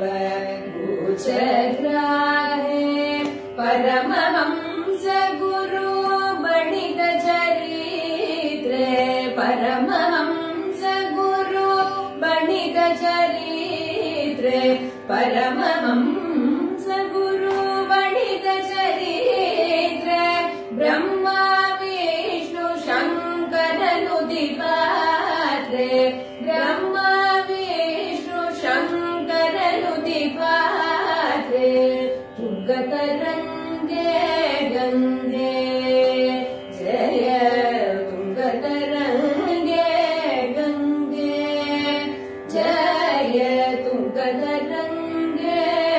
गुचग्राहे परमहंस गुरु बणित चरित्रे परमहंस गुरु बणित चरित्रे परमहंस गुरु बणित चरित्रे ब्रह्मा विष्णु शङ्कर नुदिपात्रे ब्रह्मा विष्णु शङ्कर नुदिपात्रे तुङ्गतरङ्गे गङ्गे जय तुङ्गतरङ्गे गङ्गे जय तुङ्गतरङ्गे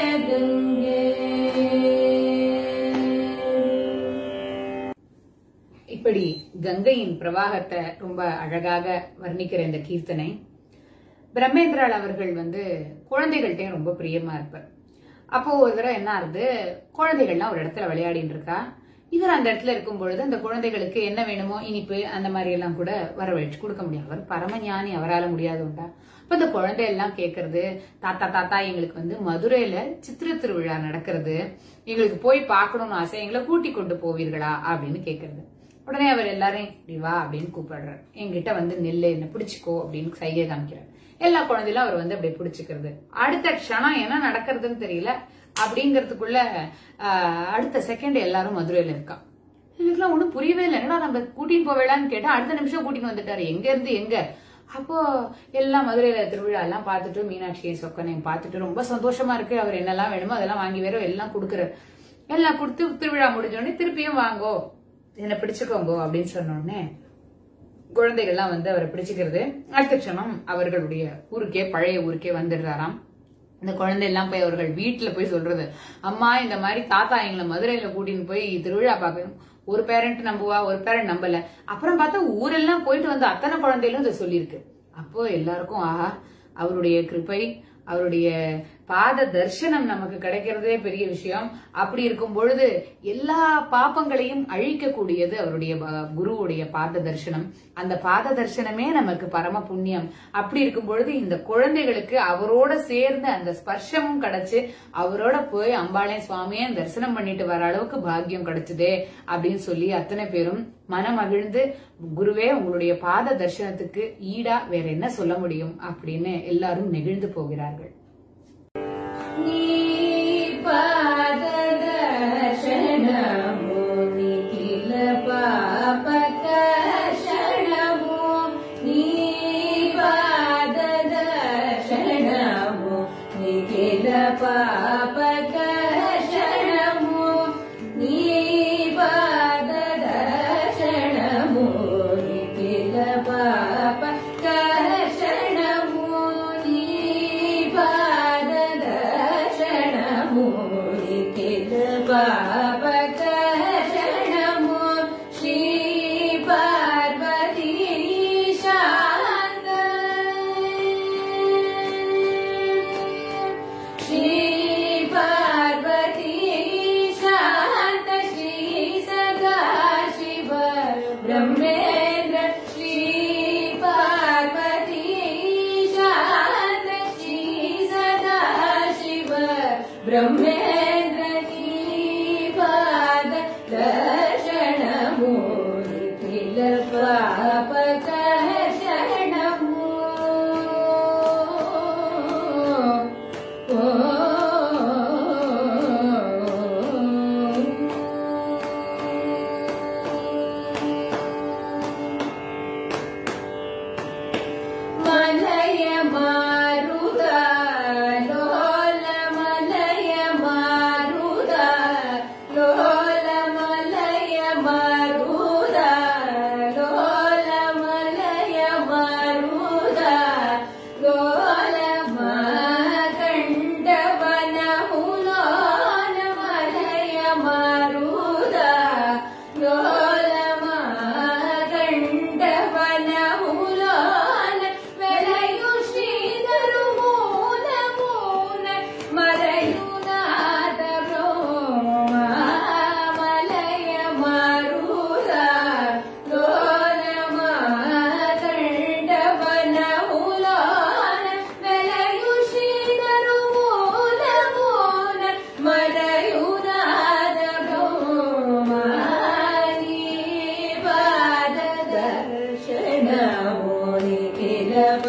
गङ्गे இப்படி கங்கையின் பிரவாகத்தை ரொம்ப அழகாக வர்ணிக்கிற இந்த கீர்த்தனை பிரம்மேந்திரால் அவர்கள் வந்து குழந்தைகள்கிட்டயும் ரொம்ப பிரியமா இருப்பார் அப்போ ஒரு தடவை என்ன ஆகுது குழந்தைகள்லாம் ஒரு இடத்துல விளையாடிட்டு இருக்கா இவர் அந்த இடத்துல இருக்கும் பொழுது அந்த குழந்தைகளுக்கு என்ன வேணுமோ இனிப்பு அந்த மாதிரி எல்லாம் கூட வரவழைச்சு கொடுக்க முடியும் அவர் பரமஞானி அவரால முடியாது உண்டா அப்ப இந்த குழந்தை எல்லாம் கேக்குறது தாத்தா தாத்தா எங்களுக்கு வந்து மதுரையில சித்திர திருவிழா நடக்கிறது எங்களுக்கு போய் பார்க்கணும்னு ஆசை எங்களை கூட்டி கொண்டு போவீர்களா அப்படின்னு கேக்குறது உடனே அவர் எல்லாரையும் இப்படி வா அப்படின்னு கூப்பிடுறாரு என்கிட்ட வந்து நெல்லு என்ன பிடிச்சிக்கோ அப்படின்னு சைகை காமிக்கிறார் எல்லா குழந்தையிலும் அவர் வந்து அப்படியே பிடிச்சிக்கிறது அடுத்த க்ஷணம் என்ன நடக்கிறதுன்னு தெரியல அப்படிங்கறதுக்குள்ள ஆஹ், அடுத்த செகண்ட் எல்லாரும் மதுரையில இருக்கா இதுக்கெல்லாம் ஒண்ணும் புரியவே இல்லை என்னடா நம்ம கூட்டின்னு போவேலான்னு கேட்டா அடுத்த நிமிஷம் கூட்டின்னு வந்துட்டாரு எங்க இருந்து எங்க அப்போ எல்லாம் மதுரையில திருவிழா எல்லாம் பார்த்துட்டு மீனாட்சியை சொக்கனையும் பார்த்துட்டு ரொம்ப சந்தோஷமா இருக்கு அவர் என்னெல்லாம் வேணுமோ அதெல்லாம் வாங்கி வேற எல்லாம் கொடுக்குறாரு எல்லாம் கொடுத்து திருவிழா முடிஞ்ச உடனே திருப்பியும் வாங்கோ என்ன பிடிச்சுக்கோங்கோ அப்படின்னு சொன்ன உடனே குழந்தைகள்லாம் வந்து அவரை பிடிச்சுக்கிறது அடுத்த க்ஷணம் அவர்களுடைய ஊருக்கே பழைய ஊருக்கே வந்துடுறாராம் இந்த குழந்தை எல்லாம் போய் அவர்கள் வீட்டுல போய் சொல்றது அம்மா இந்த மாதிரி தாத்தா எங்களை மதுரையில கூட்டின்னு போய் திருவிழா பார்க்கணும் ஒரு பேரண்ட் நம்புவா ஒரு பேரண்ட் நம்பல அப்புறம் பார்த்தா ஊரெல்லாம் போயிட்டு வந்த அத்தனை குழந்தைகளும் இதை சொல்லியிருக்கு அப்போ எல்லாருக்கும் ஆஹா அவருடைய கிருபை அவருடைய பாத தரிசனம் நமக்கு கிடைக்கிறதே பெரிய விஷயம் அப்படி இருக்கும் பொழுது எல்லா பாப்பங்களையும் அழிக்கக்கூடியது அவருடைய ப- குருவுடைய பாத தரிசனம் அந்த பாத தரிசனமே நமக்கு பரம புண்ணியம் அப்படி இருக்கும் பொழுது இந்த குழந்தைகளுக்கு அவரோட சேர்ந்து அந்த ஸ்பர்ஷமும் கிடைச்சு அவரோட போய் அம்பாளே சுவாமியே தரிசனம் பண்ணிட்டு வர அளவுக்கு பாக்கியம் கிடைச்சதே அப்படின்னு சொல்லி அத்தனை பேரும் மனமகிழ்ந்து குருவே உங்களுடைய பாத தரிசனத்துக்கு ஈடா வேற என்ன சொல்ல முடியும் அப்படின்னு எல்லாரும் நெகிழ்ந்து போகிறார்கள் నీ పాదదర్శనము నిఖిల పాపకర్షణము నీ పాదదర్శనము నిఖిల పాపకర్షణము నీ పాదదర్శనము నిఖిల పాపకర్షణము నీ పాదదర్శనము నిఖిల పాపకర్షణము శ్రీ పార్వతీ శాంత శ్రీ పార్వతీ శాంత శ్రీ సదా శివ బ్రహ్మేంద్ర శ్రీ పార్వతీ శాంత శ్రీ సదా శివ బ్రహ్మేంద్ర నీ పాద దర్శనము నిఖిల పాపకర్షణము மலய மாருதா லோல மலய மாருதா லோல மலய மாருதா லோல மலய மாருதா லோல மாகண்டவனமுலோல மலய மாருதா லோல மாகண்டவனமுலோన వెలయు శ్రీధరు మూల మూల మరయునాద మలయ మారుద లోన మాకండవనములోన వెలయు శ్రీధరు మూల మూల మరయునాద బ్రహ్మాని పాద దర్శనముని కిల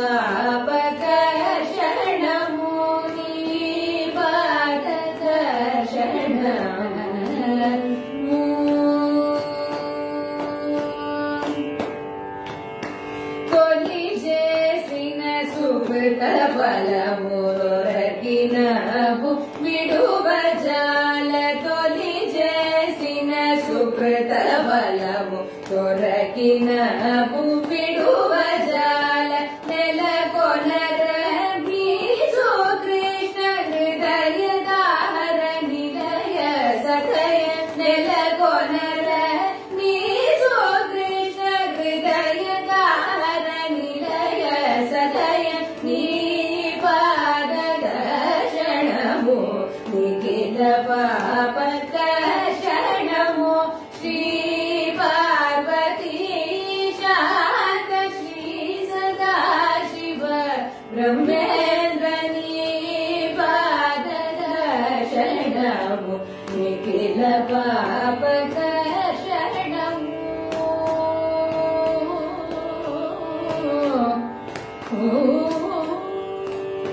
పాపకర్షణముని పాద దర్శనము తొలి చేసిన సుకృత ఫలమురకినవు విడువజాల తొలి చేసిన సుకృత ఫలము తొరకినవు విడువజాల నెలకొనర కృష్ణ హృదయ దార నిలయ సఖయ నెలకొనర నీసు కృష్ణ హృదయ దార నిలయ సఖయ నీ పాద దర్శనము నిఖిల పాపకర్షణము శ్రీ పార్వతీ శాంత శ్రీ సదా శివ బ్రహ్మేంద్ర నీ పాద దర్శనము నిఖిల పాపకర్షణము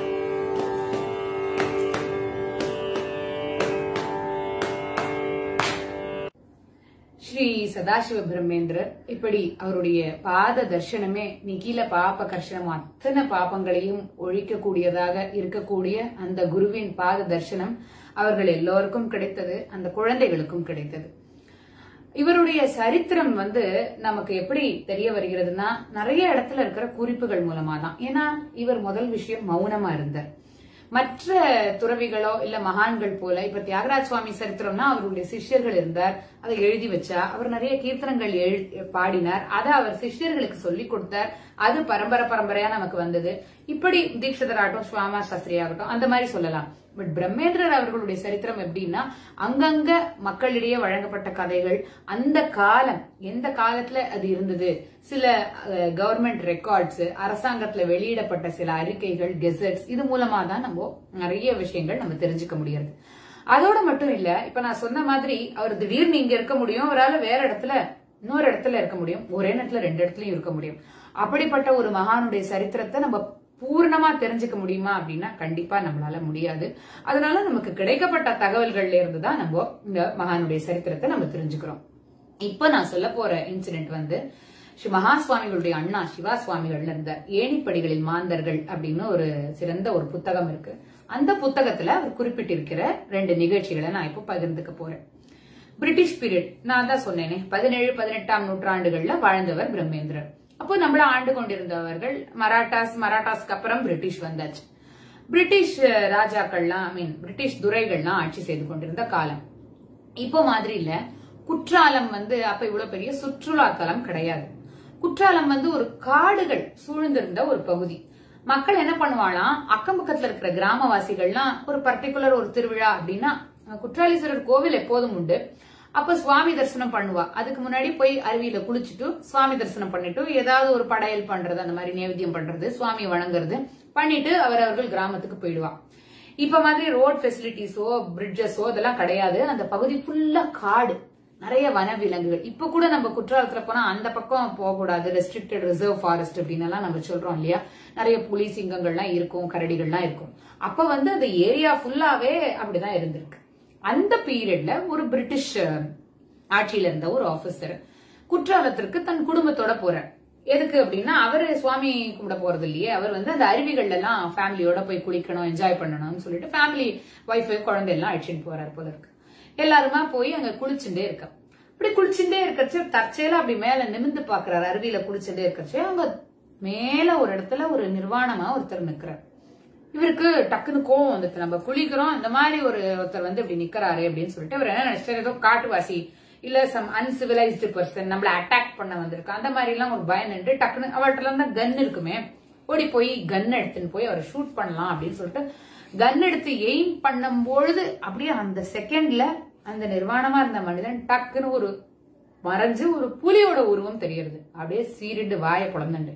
ஸ்ரீ சதாசிவ பிரம்மேந்திரர் இப்படி அவருடைய பாத தர்சனமே நிகில பாப கர்ஷனம் அத்தனை பாபங்களையும் ஒழிக்கக்கூடியதாக இருக்கக்கூடிய அந்த குருவின் பாத தர்சனம் அவர்கள் எல்லோருக்கும் கிடைத்தது அந்த குழந்தைகளுக்கும் கிடைத்தது இவருடைய சரித்திரம் வந்து நமக்கு எப்படி தெரிய வருகிறதுனா நிறைய இடத்துல இருக்கிற குறிப்புகள் மூலமா தான் ஏன்னா இவர் முதல் விஷயம் மௌனமா இருந்தார் மற்ற துறவிகளோ இல்ல மகான்கள் போல இப்ப தியாகராஜ் சுவாமி சரித்திரம்னா அவருடைய சிஷ்யர்கள் இருந்தார் அதை எழுதி வச்சா அவர் நிறைய கீர்த்தனங்கள் எழு- பாடினார் அதை அவர் சிஷ்யர்களுக்கு சொல்லி கொடுத்தார் அது பரம்பரை பரம்பரையா நமக்கு வந்தது இப்படி தீட்சிதர் ஆகட்டும் சுவாமா சாஸ்திரி ஆகட்டும் அந்த மாதிரி சொல்லலாம் பட் பிரம்மேந்திரர் அவர்களுடைய சரித்திரம் எப்படின்னா அங்கங்க மக்களிடையே வழங்கப்பட்ட கதைகள் அந்த காலம் எந்த காலத்துல அது இருந்தது சில கவர்மெண்ட் ரெக்கார்ட்ஸ் அரசாங்கத்துல வெளியிடப்பட்ட சில அறிக்கைகள் கெசட்ஸ் இது மூலமா தான் நம்ம நிறைய விஷயங்கள் நம்ம தெரிஞ்சுக்க முடியாது அதோட மட்டும் இல்ல இப்ப நான் சொன்ன மாதிரி அவர் திடீர்னு இங்க இருக்க முடியும் அவரால் வேற இடத்துல இன்னொரு இடத்துல இருக்க முடியும் ஒரே நேரத்துல ரெண்டு இடத்துலயும் இருக்க முடியும் அப்படிப்பட்ட ஒரு மகானுடைய சரித்திரத்தை நம்ம பூர்ணமா தெரிஞ்சுக்க முடியுமா அப்படின்னா கண்டிப்பா நம்மளால முடியாது அதனால நமக்கு கிடைக்கப்பட்ட தகவல்கள்ல இருந்து தான் நம்ம இந்த மகானுடைய சரித்திரத்தை நம்ம தெரிஞ்சுக்கிறோம் இப்ப நான் சொல்ல போற இன்சிடென்ட் வந்து ஸ்ரீ மகா சுவாமிகளுடைய அண்ணா சிவா சுவாமிகள் இருந்த ஏணிப்படிகளில் மாந்தர்கள் அப்படின்னு ஒரு சிறந்த ஒரு புத்தகம் இருக்கு அந்த புத்தகத்துல அவர் குறிப்பிட்டிருக்கிற ரெண்டு நிகழ்ச்சிகளை நான் இப்போ பகிர்ந்துக்க போறேன் பிரிட்டிஷ் பீரியட் நான் தான் சொன்னேனே பதினேழு பதினெட்டாம் நூற்றாண்டுகள்ல வாழ்ந்தவர் பிரம்மேந்திரர் அப்போ நம்மள ஆண்டு கொண்டிருந்தவர்கள் மராட்டாஸ் மராட்டாஸ்க்கு அப்புறம் பிரிட்டிஷ் வந்தாச்சு பிரிட்டிஷ் அஹ், ராஜாக்கள்லாம் ஐ மீன் பிரிட்டிஷ் துரைகள்லாம் ஆட்சி செய்து கொண்டிருந்த காலம் இப்போ மாதிரி இல்ல குற்றாலம் வந்து அப்ப இவ்வளவு பெரிய சுற்றுலா தலம் கிடையாது குற்றாலம் வந்து ஒரு காடுகள் சூழ்ந்திருந்த ஒரு பகுதி மக்கள் என்ன பண்ணுவாளாம் அக்கம் பக்கத்துல இருக்கிற கிராமவாசிகள்லாம் ஒரு பர்டிகுலர் ஒரு திருவிழா அப்படின்னா அஹ், குற்றாலீஸ்வரர் கோவில் எப்போதும் உண்டு அப்ப சுவாமி தரிசனம் பண்ணுவா அதுக்கு முன்னாடி போய் அருவியில குளிச்சுட்டு சுவாமி தரிசனம் பண்ணிட்டு ஏதாவது ஒரு படையல் பண்றது அந்த மாதிரி நைவேத்தியம் பண்றது சுவாமியை வணங்குறது பண்ணிட்டு அவரவர்கள் கிராமத்துக்கு போயிடுவா இப்ப மாதிரி ரோட் ஃபெசிலிட்டிஸோ பிரிட்ஜஸோ இதெல்லாம் கிடையாது அந்த பகுதி ஃபுல்லா காடு நிறைய வனவிலங்குகள் இப்ப கூட நம்ம குற்றாலத்துல போனா அந்த பக்கம் போக கூடாது ரெஸ்ட்ரிக்டட் ரிசர்வ் ஃபாரஸ்ட் அப்படின்னு எல்லாம் நம்ம சொல்றோம் இல்லையா நிறைய புலி சிங்கங்கள்லாம் இருக்கும் கரடிகள்லாம் இருக்கும் அப்ப வந்து அந்த ஏரியா ஃபுல்லாவே அப்படிதான் இருந்திருக்கு அந்த பீரியட்ல ஒரு பிரிட்டிஷ் அஹ், ஆட்சியில இருந்த ஒரு ஆபீசர் குற்றாலத்திற்கு தன் குடும்பத்தோட போறார் எதுக்கு அப்படின்னா அவரு சுவாமி கும்பிட போறது இல்லையே அவர் வந்து அந்த அருவிகள்ல எல்லாம் ஃபேமிலியோட போய் குளிக்கணும் என்ஜாய் பண்ணணும்னு சொல்லிட்டு ஃபேமிலி ஒய்ஃப் குழந்தை எல்லாம் அழைச்சிட்டு போறாரு போல இருக்கு எல்லாருமா போய் அங்க குளிச்சுட்டே இருக்கா அப்படி குளிச்சுட்டே இருக்கச்சு தற்செயலா அப்படி மேல நிமிந்து பாக்குறாரு அருவியில குளிச்சுட்டே இருக்கச்சு அவங்க மேல ஒரு இடத்துல ஒரு நிர்வாணமா ஒருத்தர் நிக்கிறார் இவருக்கு டக்குன்னு கோவம் வந்துட்டு நம்ம குளிக்கிறோம் இந்த மாதிரி ஒரு ஒருத்தர் வந்து இப்படி நிக்கிறாரு அப்படின்னு சொல்லிட்டு அவர் என்ன நினைச்சாரு ஏதோ காட்டுவாசி இல்ல சம் அன்சிவிலைஸ்டு பர்சன் நம்மள அட்டாக் பண்ண வந்திருக்கு அந்த மாதிரி எல்லாம் ஒரு பயம் நின்று டக்குன்னு அவர்கிட்ட எல்லாம் தான் கன் இருக்குமே ஓடி போய் கன் எடுத்துன்னு போய் அவரை ஷூட் பண்ணலாம் அப்படின்னு சொல்லிட்டு கன் எடுத்து எய்ம் பண்ணும் பொழுது அப்படியே அந்த செகண்ட்ல அந்த நிர்வாணமா இருந்த மனிதன் டக்குன்னு ஒரு மறைஞ்சு ஒரு புலியோட உருவம் தெரியறது அப்படியே சீரிட்டு வாயை குழந்தண்டு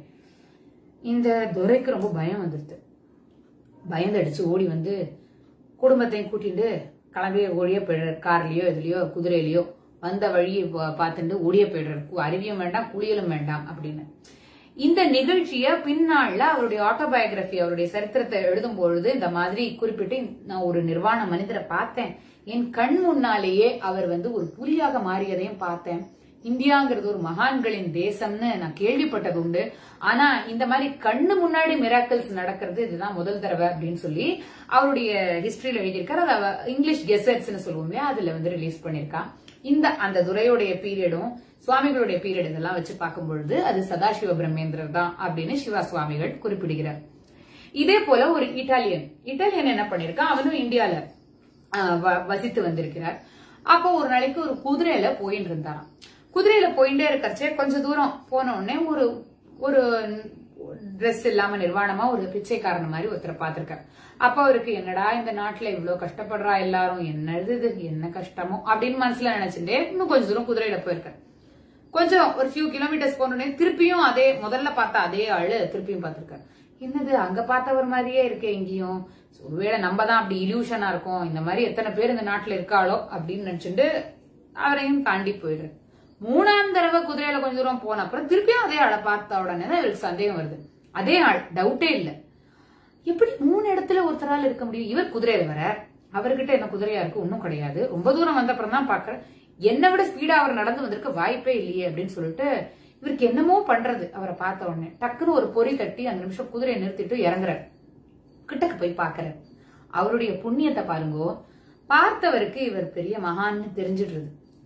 இந்த துரைக்கு ரொம்ப பயம் வந்துருது பயந்தடிச்சு ஓடி வந்து குடும்பத்தையும் கூட்டிட்டு கிளம்பி ஓடிய போயிடுறாரு கார்லயோ இதுலயோ குதிரையிலயோ வந்த வழியை பா- பார்த்துட்டு ஓடிய போயிடுறாரு கு- அருவியும் வேண்டாம் குளியலும் வேண்டாம் அப்படின்னு இந்த நிகழ்ச்சிய பின்னாள்ல அவருடைய ஆட்டோபயோகிராபி அவருடைய சரித்திரத்தை எழுதும் பொழுது இந்த மாதிரி குறிப்பிட்டு நான் ஒரு நிர்வாண மனிதரை பார்த்தேன் என் கண் முன்னாலேயே அவர் வந்து ஒரு புலியாக மாறியதையும் பார்த்தேன் இந்தியாங்கிறது ஒரு மகான்களின் தேசம்னு நான் கேள்விப்பட்டது உண்டு ஆனா இந்த மாதிரி கண்ணு முன்னாடி மிராக்கிள்ஸ் நடக்கிறது இதுதான் முதல் தடவை அப்படின்னு சொல்லி அவருடைய ஹிஸ்டரியில எழுதியிருக்காரு அதை அவ இங்கிலீஷ் கெசட்ஸ்னு சொல்லுவோம் இல்லையா அதுல வந்து ரிலீஸ் பண்ணிருக்கான் இந்த அந்த துரையுடைய பீரியடும் சுவாமிகளுடைய பீரியட் இதெல்லாம் வச்சு பார்க்கும் பொழுது அது சதாசிவ பிரம்மேந்திரர் தான் அப்படின்னு சிவா சுவாமிகள் குறிப்பிடுகிறார் இதே போல ஒரு இட்டாலியன் இட்டாலியன் என்ன பண்ணிருக்கான் அவனும் இந்தியால ஆஹ், வ- வசித்து வந்திருக்கிறார் அப்போ ஒரு நாளைக்கு ஒரு குதிரையில போயிட்டு இருந்தாராம் குதிரையில போயிட்டே இருக்கறச்சே கொஞ்ச தூரம் போன உடனே ஒரு ஒரு Dress இல்லாம நிர்வாணமா ஒரு பிச்சைக்காரன் மாதிரி ஒருத்தரை பார்த்திருக்கார் அப்ப அவருக்கு என்னடா இந்த நாட்டுல இவ்வளவு கஷ்டப்படுறா எல்லாரும் என்னது இது என்ன கஷ்டமோ அப்படின்னு மனசுல நினைச்சுட்டே இன்னும் கொஞ்ச தூரம் குதிரையில போயிருக்கார் கொஞ்சம் ஒரு ஃபியூ கிலோமீட்டர்ஸ் போனோடனே திருப்பியும் அதே முதல்ல பார்த்த அதே ஆளு திருப்பியும் பார்த்திருக்காரு என்னது அங்க பார்த்தவர் மாதிரியே இருக்கே இங்கேயும் ஒருவேளை நம்ம தான் அப்படி இல்யூஷனா இருக்கோம் இந்த மாதிரி எத்தனை பேர் இந்த நாட்டுல இருக்காளோ அப்படின்னு நினைச்சுட்டு அவரையும் தாண்டி போயிடுறாரு மூணாம் தடவை குதிரையில கொஞ்ச தூரம் போன அப்புறம் திருப்பியும் அதே ஆளை பார்த்த உடனே தான் இவருக்கு சந்தேகம் வருது அதே ஆள் டவுட்டே இல்ல எப்படி மூணு இடத்துல ஒருத்தரால இருக்க முடியும் இவர் குதிரையில வர அவர்கிட்ட என்ன குதிரையா இருக்கு ஒன்னும் கிடையாது ரொம்ப தூரம் வந்த அப்புறம் தான் பாக்குறேன் என்னை விட ஸ்பீடா அவர் நடந்து வந்திருக்க வாய்ப்பே இல்லையே அப்படின்னு சொல்லிட்டு இவருக்கு என்னமோ பண்றது அவரை பார்த்த உடனே டக்குன்னு ஒரு பொறி தட்டி அந்த நிமிஷம் குதிரையை நிறுத்திட்டு இறங்குறாரு கிட்டக்கு போய் பாக்குறாரு அவருடைய புண்ணியத்தை பாருங்கோ பார்த்தவருக்கு இவர் பெரிய மகான்னு தெரிஞ்சிடுறது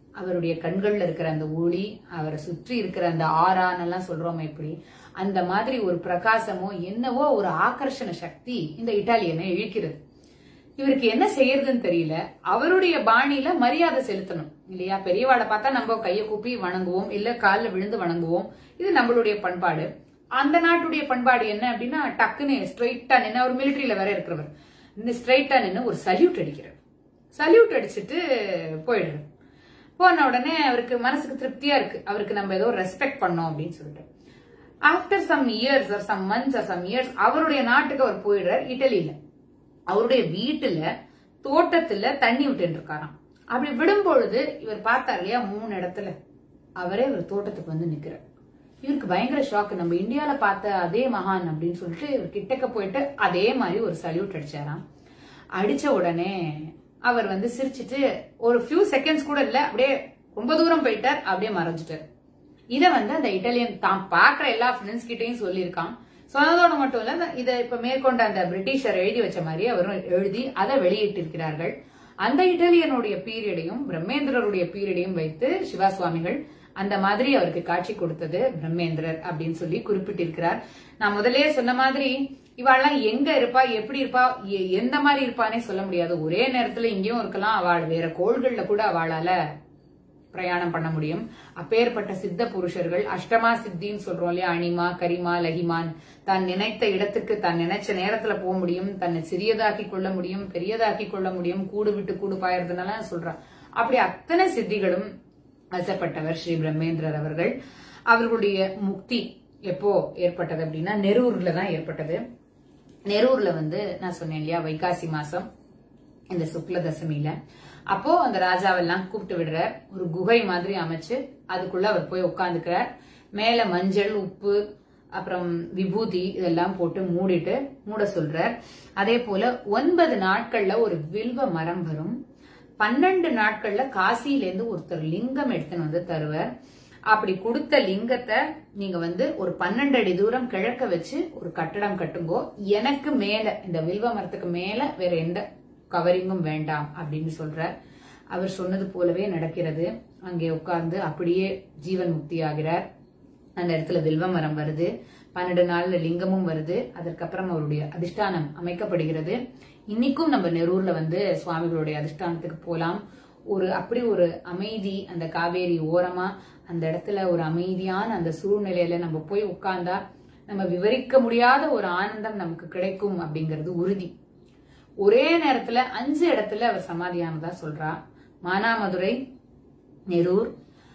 அவருடைய கண்கள்ல இருக்கிற அந்த ஒளி அவரை சுற்றி இருக்கிற அந்த ஆறான் எல்லாம் சொல்றோமே இப்படி அந்த மாதிரி ஒரு பிரகாசமோ என்னவோ ஒரு ஆகர்ஷண சக்தி இந்த இட்டாலியனை இழுக்கிறது இவருக்கு என்ன செய்யறதுன்னு தெரியல அவருடைய பாணியில மரியாதை செலுத்தணும் இல்லையா பெரியவாளை பார்த்தா நம்ம கையை கூப்பி வணங்குவோம் இல்ல காலில் விழுந்து வணங்குவோம் இது நம்மளுடைய பண்பாடு அந்த நாட்டுடைய பண்பாடு என்ன அப்படின்னா டக்குன்னு ஸ்ட்ரைட்டா நின்று அவர் மிலிட்டரியில வேற இருக்கிறவர் ஸ்ட்ரைட்டா நின்று ஒரு சல்யூட் அடிக்கிறார் சல்யூட் அடிச்சுட்டு போயிடுறாரு போன உடனே அவருக்கு மனசுக்கு திருப்தியா இருக்கு அவருக்கு நம்ம ஏதோ ரெஸ்பெக்ட் பண்ணோம் அப்படின்னு சொல்லிட்டு after some years or some months or some years அவருடைய நாட்டுக்கு அவர் போயிடுறார் இட்டலியில அவருடைய வீட்டுல தோட்டத்துல தண்ணி விட்டுட்டு இருக்காராம் அப்படி விடும் பொழுது இவர் பார்த்தார் இல்லையா மூணு இடத்துல அவரே இவர் தோட்டத்துக்கு வந்து நிக்கிறார் இவருக்கு பயங்கர ஷாக் நம்ம இந்தியால பார்த்த அதே மகான் அப்படின்னு சொல்லிட்டு இவர் கிட்டக்க போயிட்டு அதே மாதிரி ஒரு சல்யூட் அடிச்சாராம் அடிச்ச உடனே அவர் வந்து சிரிச்சிட்டு ஒரு ஃபியூ செகண்ட்ஸ் கூட இல்ல அப்படியே ரொம்ப தூரம் போயிட்டார் அப்படியே மறைஞ்சிட்டார் இத வந்து அந்த இட்டாலியன் தான் பாக்குற எல்லா ஃப்ரெண்ட்ஸ் கிட்டையும் சொல்லியிருக்கான் சொன்னதோட மட்டும் இல்ல இதை இப்ப மேற்கொண்ட அந்த பிரிட்டிஷர் எழுதி வச்ச மாதிரி அவரும் எழுதி அதை வெளியிட்டிருக்கிறார்கள் அந்த இட்டாலியனுடைய பீரியடையும் பிரம்மேந்திரருடைய பீரியடையும் வைத்து சிவா சுவாமிகள் அந்த மாதிரி அவருக்கு காட்சி கொடுத்தது பிரம்மேந்திரர் அப்படின்னு சொல்லி குறிப்பிட்டிருக்கிறார் நான் முதல்லயே சொன்ன மாதிரி இவாள்லாம் எங்க இருப்பா எப்படி இருப்பா எ- எந்த மாதிரி இருப்பானே சொல்ல முடியாது ஒரே நேரத்துல இங்கேயும் இருக்கலாம் அவள் வேற கோள்கள்ல கூட அவளால பிரயாணம் பண்ண முடியும் அப்பேற்பட்ட சித்த புருஷர்கள் அஷ்டமா சித்தின்னு சொல்றோம் இல்லையா அனிமா கரிமா லகிமான் தான் நினைத்த இடத்துக்கு தான் நினைச்ச நேரத்துல போக முடியும் தன்னை சிறியதாக்கி கொள்ள முடியும் பெரியதாக்கி கொள்ள முடியும் கூடு விட்டு கூடு பாயறதுனால சொல்றான் அப்படி அத்தனை சித்திகளும் வசப்பட்டவர் ஸ்ரீ பிரம்மேந்திரர் அவர்கள் அவர்களுடைய முக்தி எப்போ ஏற்பட்டது அப்படின்னா நெரூர்ல தான் ஏற்பட்டது நெரூர்ல வந்து நான் சொன்னேன் இல்லையா வைகாசி மாசம் இந்த சுக்ல தசமியில அப்போ அந்த ராஜாவெல்லாம் கூப்பிட்டு விடுறார் ஒரு குகை மாதிரி அமைச்சு அதுக்குள்ள அவர் போய் உட்காந்துக்கிறார் மேல மஞ்சள் உப்பு அப்புறம் விபூதி இதெல்லாம் போட்டு மூடிட்டு மூட சொல்றார் அதே போல ஒன்பது நாட்கள்ல ஒரு வில்வ மரம் வரும் பன்னெண்டு நாட்கள்ல காசியில இருந்து ஒருத்தர் லிங்கம் எடுத்துன்னு வந்து தருவார் அப்படி கொடுத்த லிங்கத்தை நீங்க வந்து ஒரு பன்னெண்டு அடி தூரம் கிழக்க வச்சு ஒரு கட்டடம் கட்டுங்கோ எனக்கு மேல இந்த வில்வ மரத்துக்கு மேல வேற எந்த கவரிங்கும் வேண்டாம் அப்படின்னு சொல்றார் அவர் சொன்னது போலவே நடக்கிறது அங்கே உட்கார்ந்து அப்படியே ஜீவன் முக்தி ஆகிறார் அந்த இடத்துல வில்வ மரம் வருது பன்னெண்டு நாள்ல லிங்கமும் வருது அதற்கப்புறம் அவருடைய அதிஷ்டானம் அமைக்கப்படுகிறது இன்னைக்கும் நம்ம நெரூர்ல வந்து சுவாமிகளுடைய அதிஷ்டானத்துக்கு போலாம் ஒரு அப்படி ஒரு அமைதி அந்த காவேரி ஓரமா அந்த இடத்துல ஒரு அமைதியான அந்த சூழ்நிலையில நம்ம போய் உட்கார்ந்தா நம்ம விவரிக்க முடியாத ஒரு ஆனந்தம் நமக்கு கிடைக்கும் அப்படிங்கிறது உறுதி ஒரே நேரத்துல அஞ்சு இடத்துல அவர் சமாதியானதா சொல்றா மானாமதுரை நெரூர்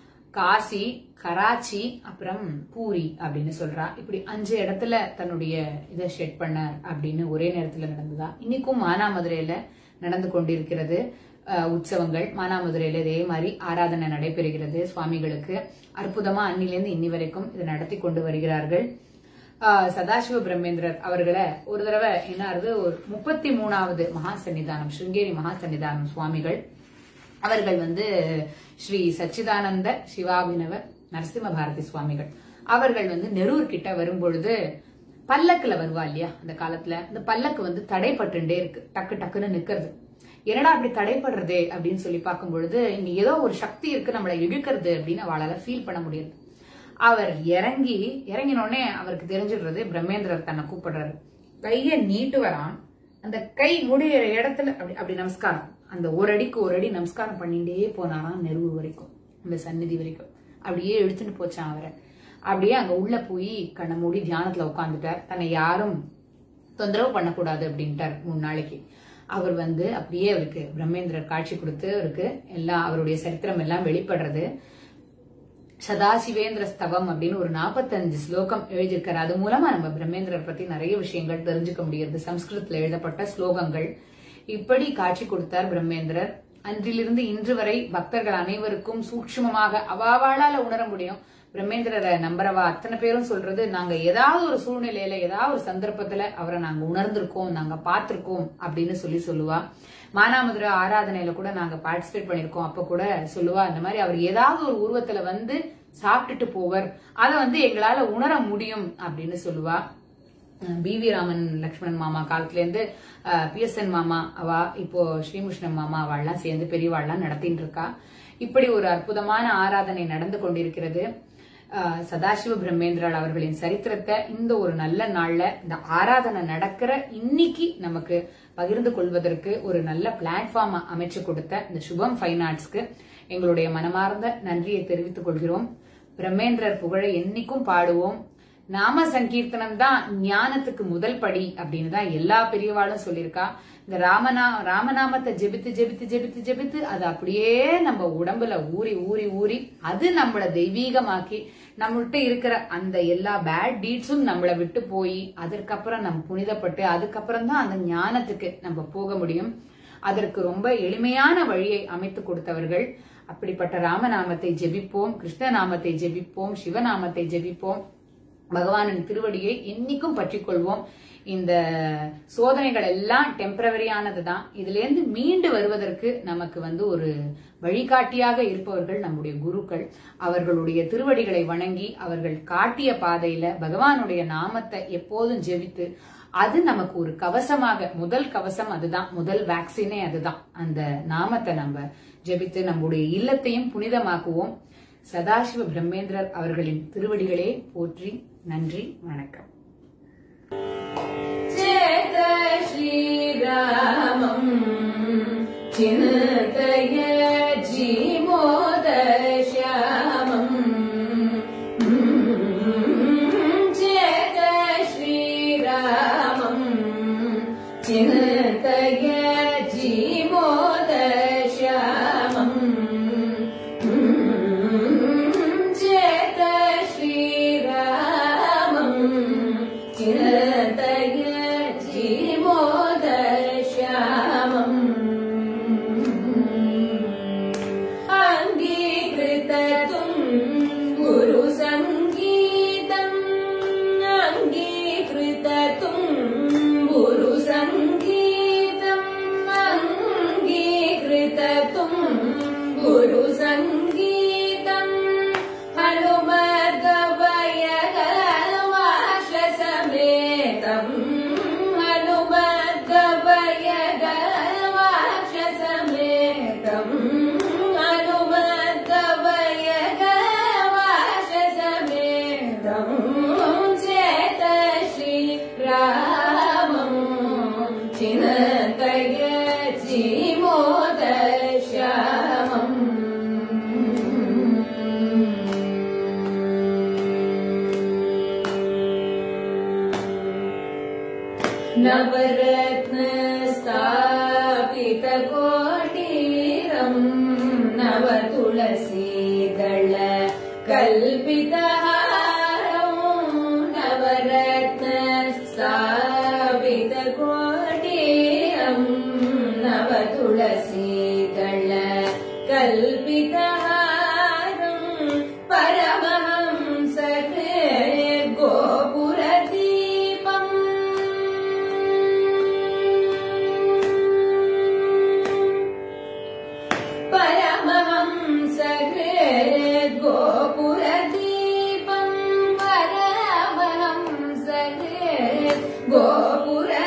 காசி கராச்சி அப்புறம் பூரி அப்படின்னு சொல்றா இப்படி அஞ்சு இடத்துல தன்னுடைய இதை ஷெட் பண்ணார் அப்படின்னு ஒரே நேரத்துல நடந்ததா இன்னைக்கும் மானாமதுரையில நடந்து கொண்டிருக்கிறது அஹ், உற்சவங்கள் மானாமதுரையில இதே மாதிரி ஆராதனை நடைபெறுகிறது சுவாமிகளுக்கு அற்புதமா அன்னிலேருந்து இன்னி வரைக்கும் இதை நடத்தி கொண்டு வருகிறார்கள் ஆஹ் சதாசிவ பிரம்மேந்திரர் அவர்களை ஒரு தடவை என்ன ஆகுது ஒரு முப்பத்தி மூணாவது மகா சன்னிதானம் ஸ்ருங்கேரி மகா சன்னிதானம் சுவாமிகள் அவர்கள் வந்து ஸ்ரீ சச்சிதானந்த சிவாபினவ நரசிம்ம பாரதி சுவாமிகள் அவர்கள் வந்து நெரூர் கிட்ட வரும்பொழுது பல்லக்குல வருவா இல்லையா அந்த காலத்துல அந்த பல்லக்கு வந்து தடைப்பட்டுண்டே இருக்கு டக்கு டக்குன்னு நிக்கிறது என்னடா அப்படி தடைப்படுறதே அப்படின்னு சொல்லி பார்க்கும் பொழுது இங்க ஏதோ ஒரு சக்தி இருக்கு நம்மளை இழுக்கிறது அப்படின்னு அவளால ஃபீல் பண்ண முடியாது அவர் இறங்கி இறங்கினோடனே அவருக்கு தெரிஞ்சிடுறது பிரம்மேந்திரர் தன்னை கூப்பிடுறாரு கைய நீட்டு வரான் அந்த கை முடியிற இடத்துல அப்படி அப்படி நமஸ்காரம் அந்த ஒரு அடிக்கு ஒரு அடி நமஸ்காரம் பண்ணிட்டே போனாராம் நெருவு வரைக்கும் அந்த சந்நிதி வரைக்கும் அப்படியே இழுத்துட்டு போச்சான் அவரை அப்படியே அங்க உள்ள போய் கண்ணை மூடி தியானத்துல உட்காந்துட்டார் தன்னை யாரும் தொந்தரவு பண்ணக்கூடாது அப்படின்ட்டார் மூணு நாளைக்கு அவர் வந்து அப்படியே அவருக்கு பிரம்மேந்திரர் காட்சி கொடுத்து அவருக்கு எல்லாம் அவருடைய சரித்திரம் எல்லாம் வெளிப்படுறது சதாசிவேந்திர ஸ்தவம் அப்படின்னு ஒரு நாற்பத்தஞ்சு ஸ்லோகம் எழுதியிருக்காரு அது மூலமா நம்ம பிரம்மேந்திரர் பத்தி நிறைய விஷயங்கள் தெரிஞ்சுக்க முடியுது சம்ஸ்கிருதத்துல எழுதப்பட்ட ஸ்லோகங்கள் இப்படி காட்சி கொடுத்தார் பிரம்மேந்திரர் அன்றிலிருந்து இன்று வரை பக்தர்கள் அனைவருக்கும் சூக்ஷ்மமாக அவாவாளால உணர முடியும் பிரம்மேந்திரரை நம்புறவா அத்தனை பேரும் சொல்றது நாங்க ஏதாவது ஒரு சூழ்நிலையில ஏதாவது ஒரு சந்தர்ப்பத்துல அவரை நாங்க உணர்ந்திருக்கோம் நாங்க பார்த்திருக்கோம் அப்படின்னு சொல்லி சொல்லுவா மானாமதுரை ஆராதனையில கூட நாங்க பார்ட்டிசிபேட் பண்ணிருக்கோம் அப்ப கூட சொல்லுவா இந்த மாதிரி அவர் ஏதாவது ஒரு உருவத்துல வந்து சாப்பிட்டுட்டு போவர் அதை வந்து எங்களால உணர முடியும் அப்படின்னு சொல்லுவா பி வி ராமன் லக்ஷ்மணன் மாமா காலத்துல இருந்து பிஎஸ்என் மாமா அவா இப்போ ஸ்ரீமுஷ்ணன் மாமா அவள்லாம் சேர்ந்து பெரியவாள்லாம் நடத்திட்டு இருக்கா இப்படி ஒரு அற்புதமான ஆராதனை நடந்து கொண்டிருக்கிறது ஆஹ் சதாசிவ பிரம்மேந்திராள் அவர்களின் சரித்திரத்தை இந்த ஒரு நல்ல நாள்ல இந்த ஆராதனை நடக்கிற இன்னைக்கு நமக்கு பகிர்ந்து கொள்வதற்கு ஒரு நல்ல பிளாட்ஃபார்ம் அமைச்சு கொடுத்த இந்த சுபம் ஃபைன் ஆர்ட்ஸ்க்கு எங்களுடைய மனமார்ந்த நன்றியை தெரிவித்துக் கொள்கிறோம் பிரம்மேந்திரர் புகழை என்னைக்கும் பாடுவோம் நாம சங்கீர்த்தனம் தான் ஞானத்துக்கு முதல் படி அப்படின்னு தான் எல்லா பெரியவாளும் சொல்லியிருக்கா இந்த ராமநா ராமநாமத்தை ஜெபித்து ஜெபித்து ஜெபித்து ஜெபித்து அது அப்படியே நம்ம உடம்புல ஊறி ஊறி ஊறி அது நம்மள தெய்வீகமாக்கி நம்மள்ட்ட இருக்கிற அந்த எல்லா பேட் டீட்ஸும் நம்மளை விட்டு போய் அதற்கப்புறம் நம்ம புனிதப்பட்டு அதுக்கப்புறம் தான் அந்த ஞானத்துக்கு நம்ம போக முடியும் அதற்கு ரொம்ப எளிமையான வழியை அமைத்து கொடுத்தவர்கள் அப்படிப்பட்ட ராமநாமத்தை ஜெபிப்போம் கிருஷ்ணநாமத்தை ஜெபிப்போம் சிவநாமத்தை ஜெபிப்போம் பகவானின் திருவடியை என்னைக்கும் பற்றிக் கொள்வோம் இந்த சோதனைகள் எல்லாம் டெம்பரவரியானது தான் இதுல இருந்து மீண்டு வருவதற்கு நமக்கு வந்து ஒரு வழிகாட்டியாக இருப்பவர்கள் நம்முடைய குருக்கள் அவர்களுடைய திருவடிகளை வணங்கி அவர்கள் காட்டிய பாதையில பகவானுடைய நாமத்தை எப்போதும் ஜெபித்து அது நமக்கு ஒரு கவசமாக முதல் கவசம் அதுதான் முதல் வேக்சினே அதுதான் அந்த நாமத்தை நம்ம ஜெபித்து நம்முடைய இல்லத்தையும் புனிதமாக்குவோம் சதாசிவ பிரம்மேந்திரர் அவர்களின் திருவடிகளே போற்றி நன்றி வணக்கம் चेत श्रीरामम् चिन्तय जीमोदश्यामम् चेत श्रीरामम् चिन्तय जीमोदश्यामम् चेत श्रीरामम् चिन्तय जीमोदश्यामम् अङ्गीकृततुम् गुरुसङ्गीतम् अङ्गीकृततुम् गुरुसङ्गीतम् अङ्गीकृततुम् गुरुसङ्गीतम् हनुमद्गवयगवाशसमेतम् हनुमद्गवयगवाशसमेतम् हनुमद्गवयगवाशसमेतम् चेत श्रीरामम् चिन्तय नवरत्नस्थापितकोटीरम् नवतुलसीदळ कल्पितहारम् नवरत्नस्थापितकोटीरम् नवतुलसीदळ कल्पितहारम् परमहंसके गोपुरदीपम् परमहंसके गोपुरदीपम् परमहंसके गोपुर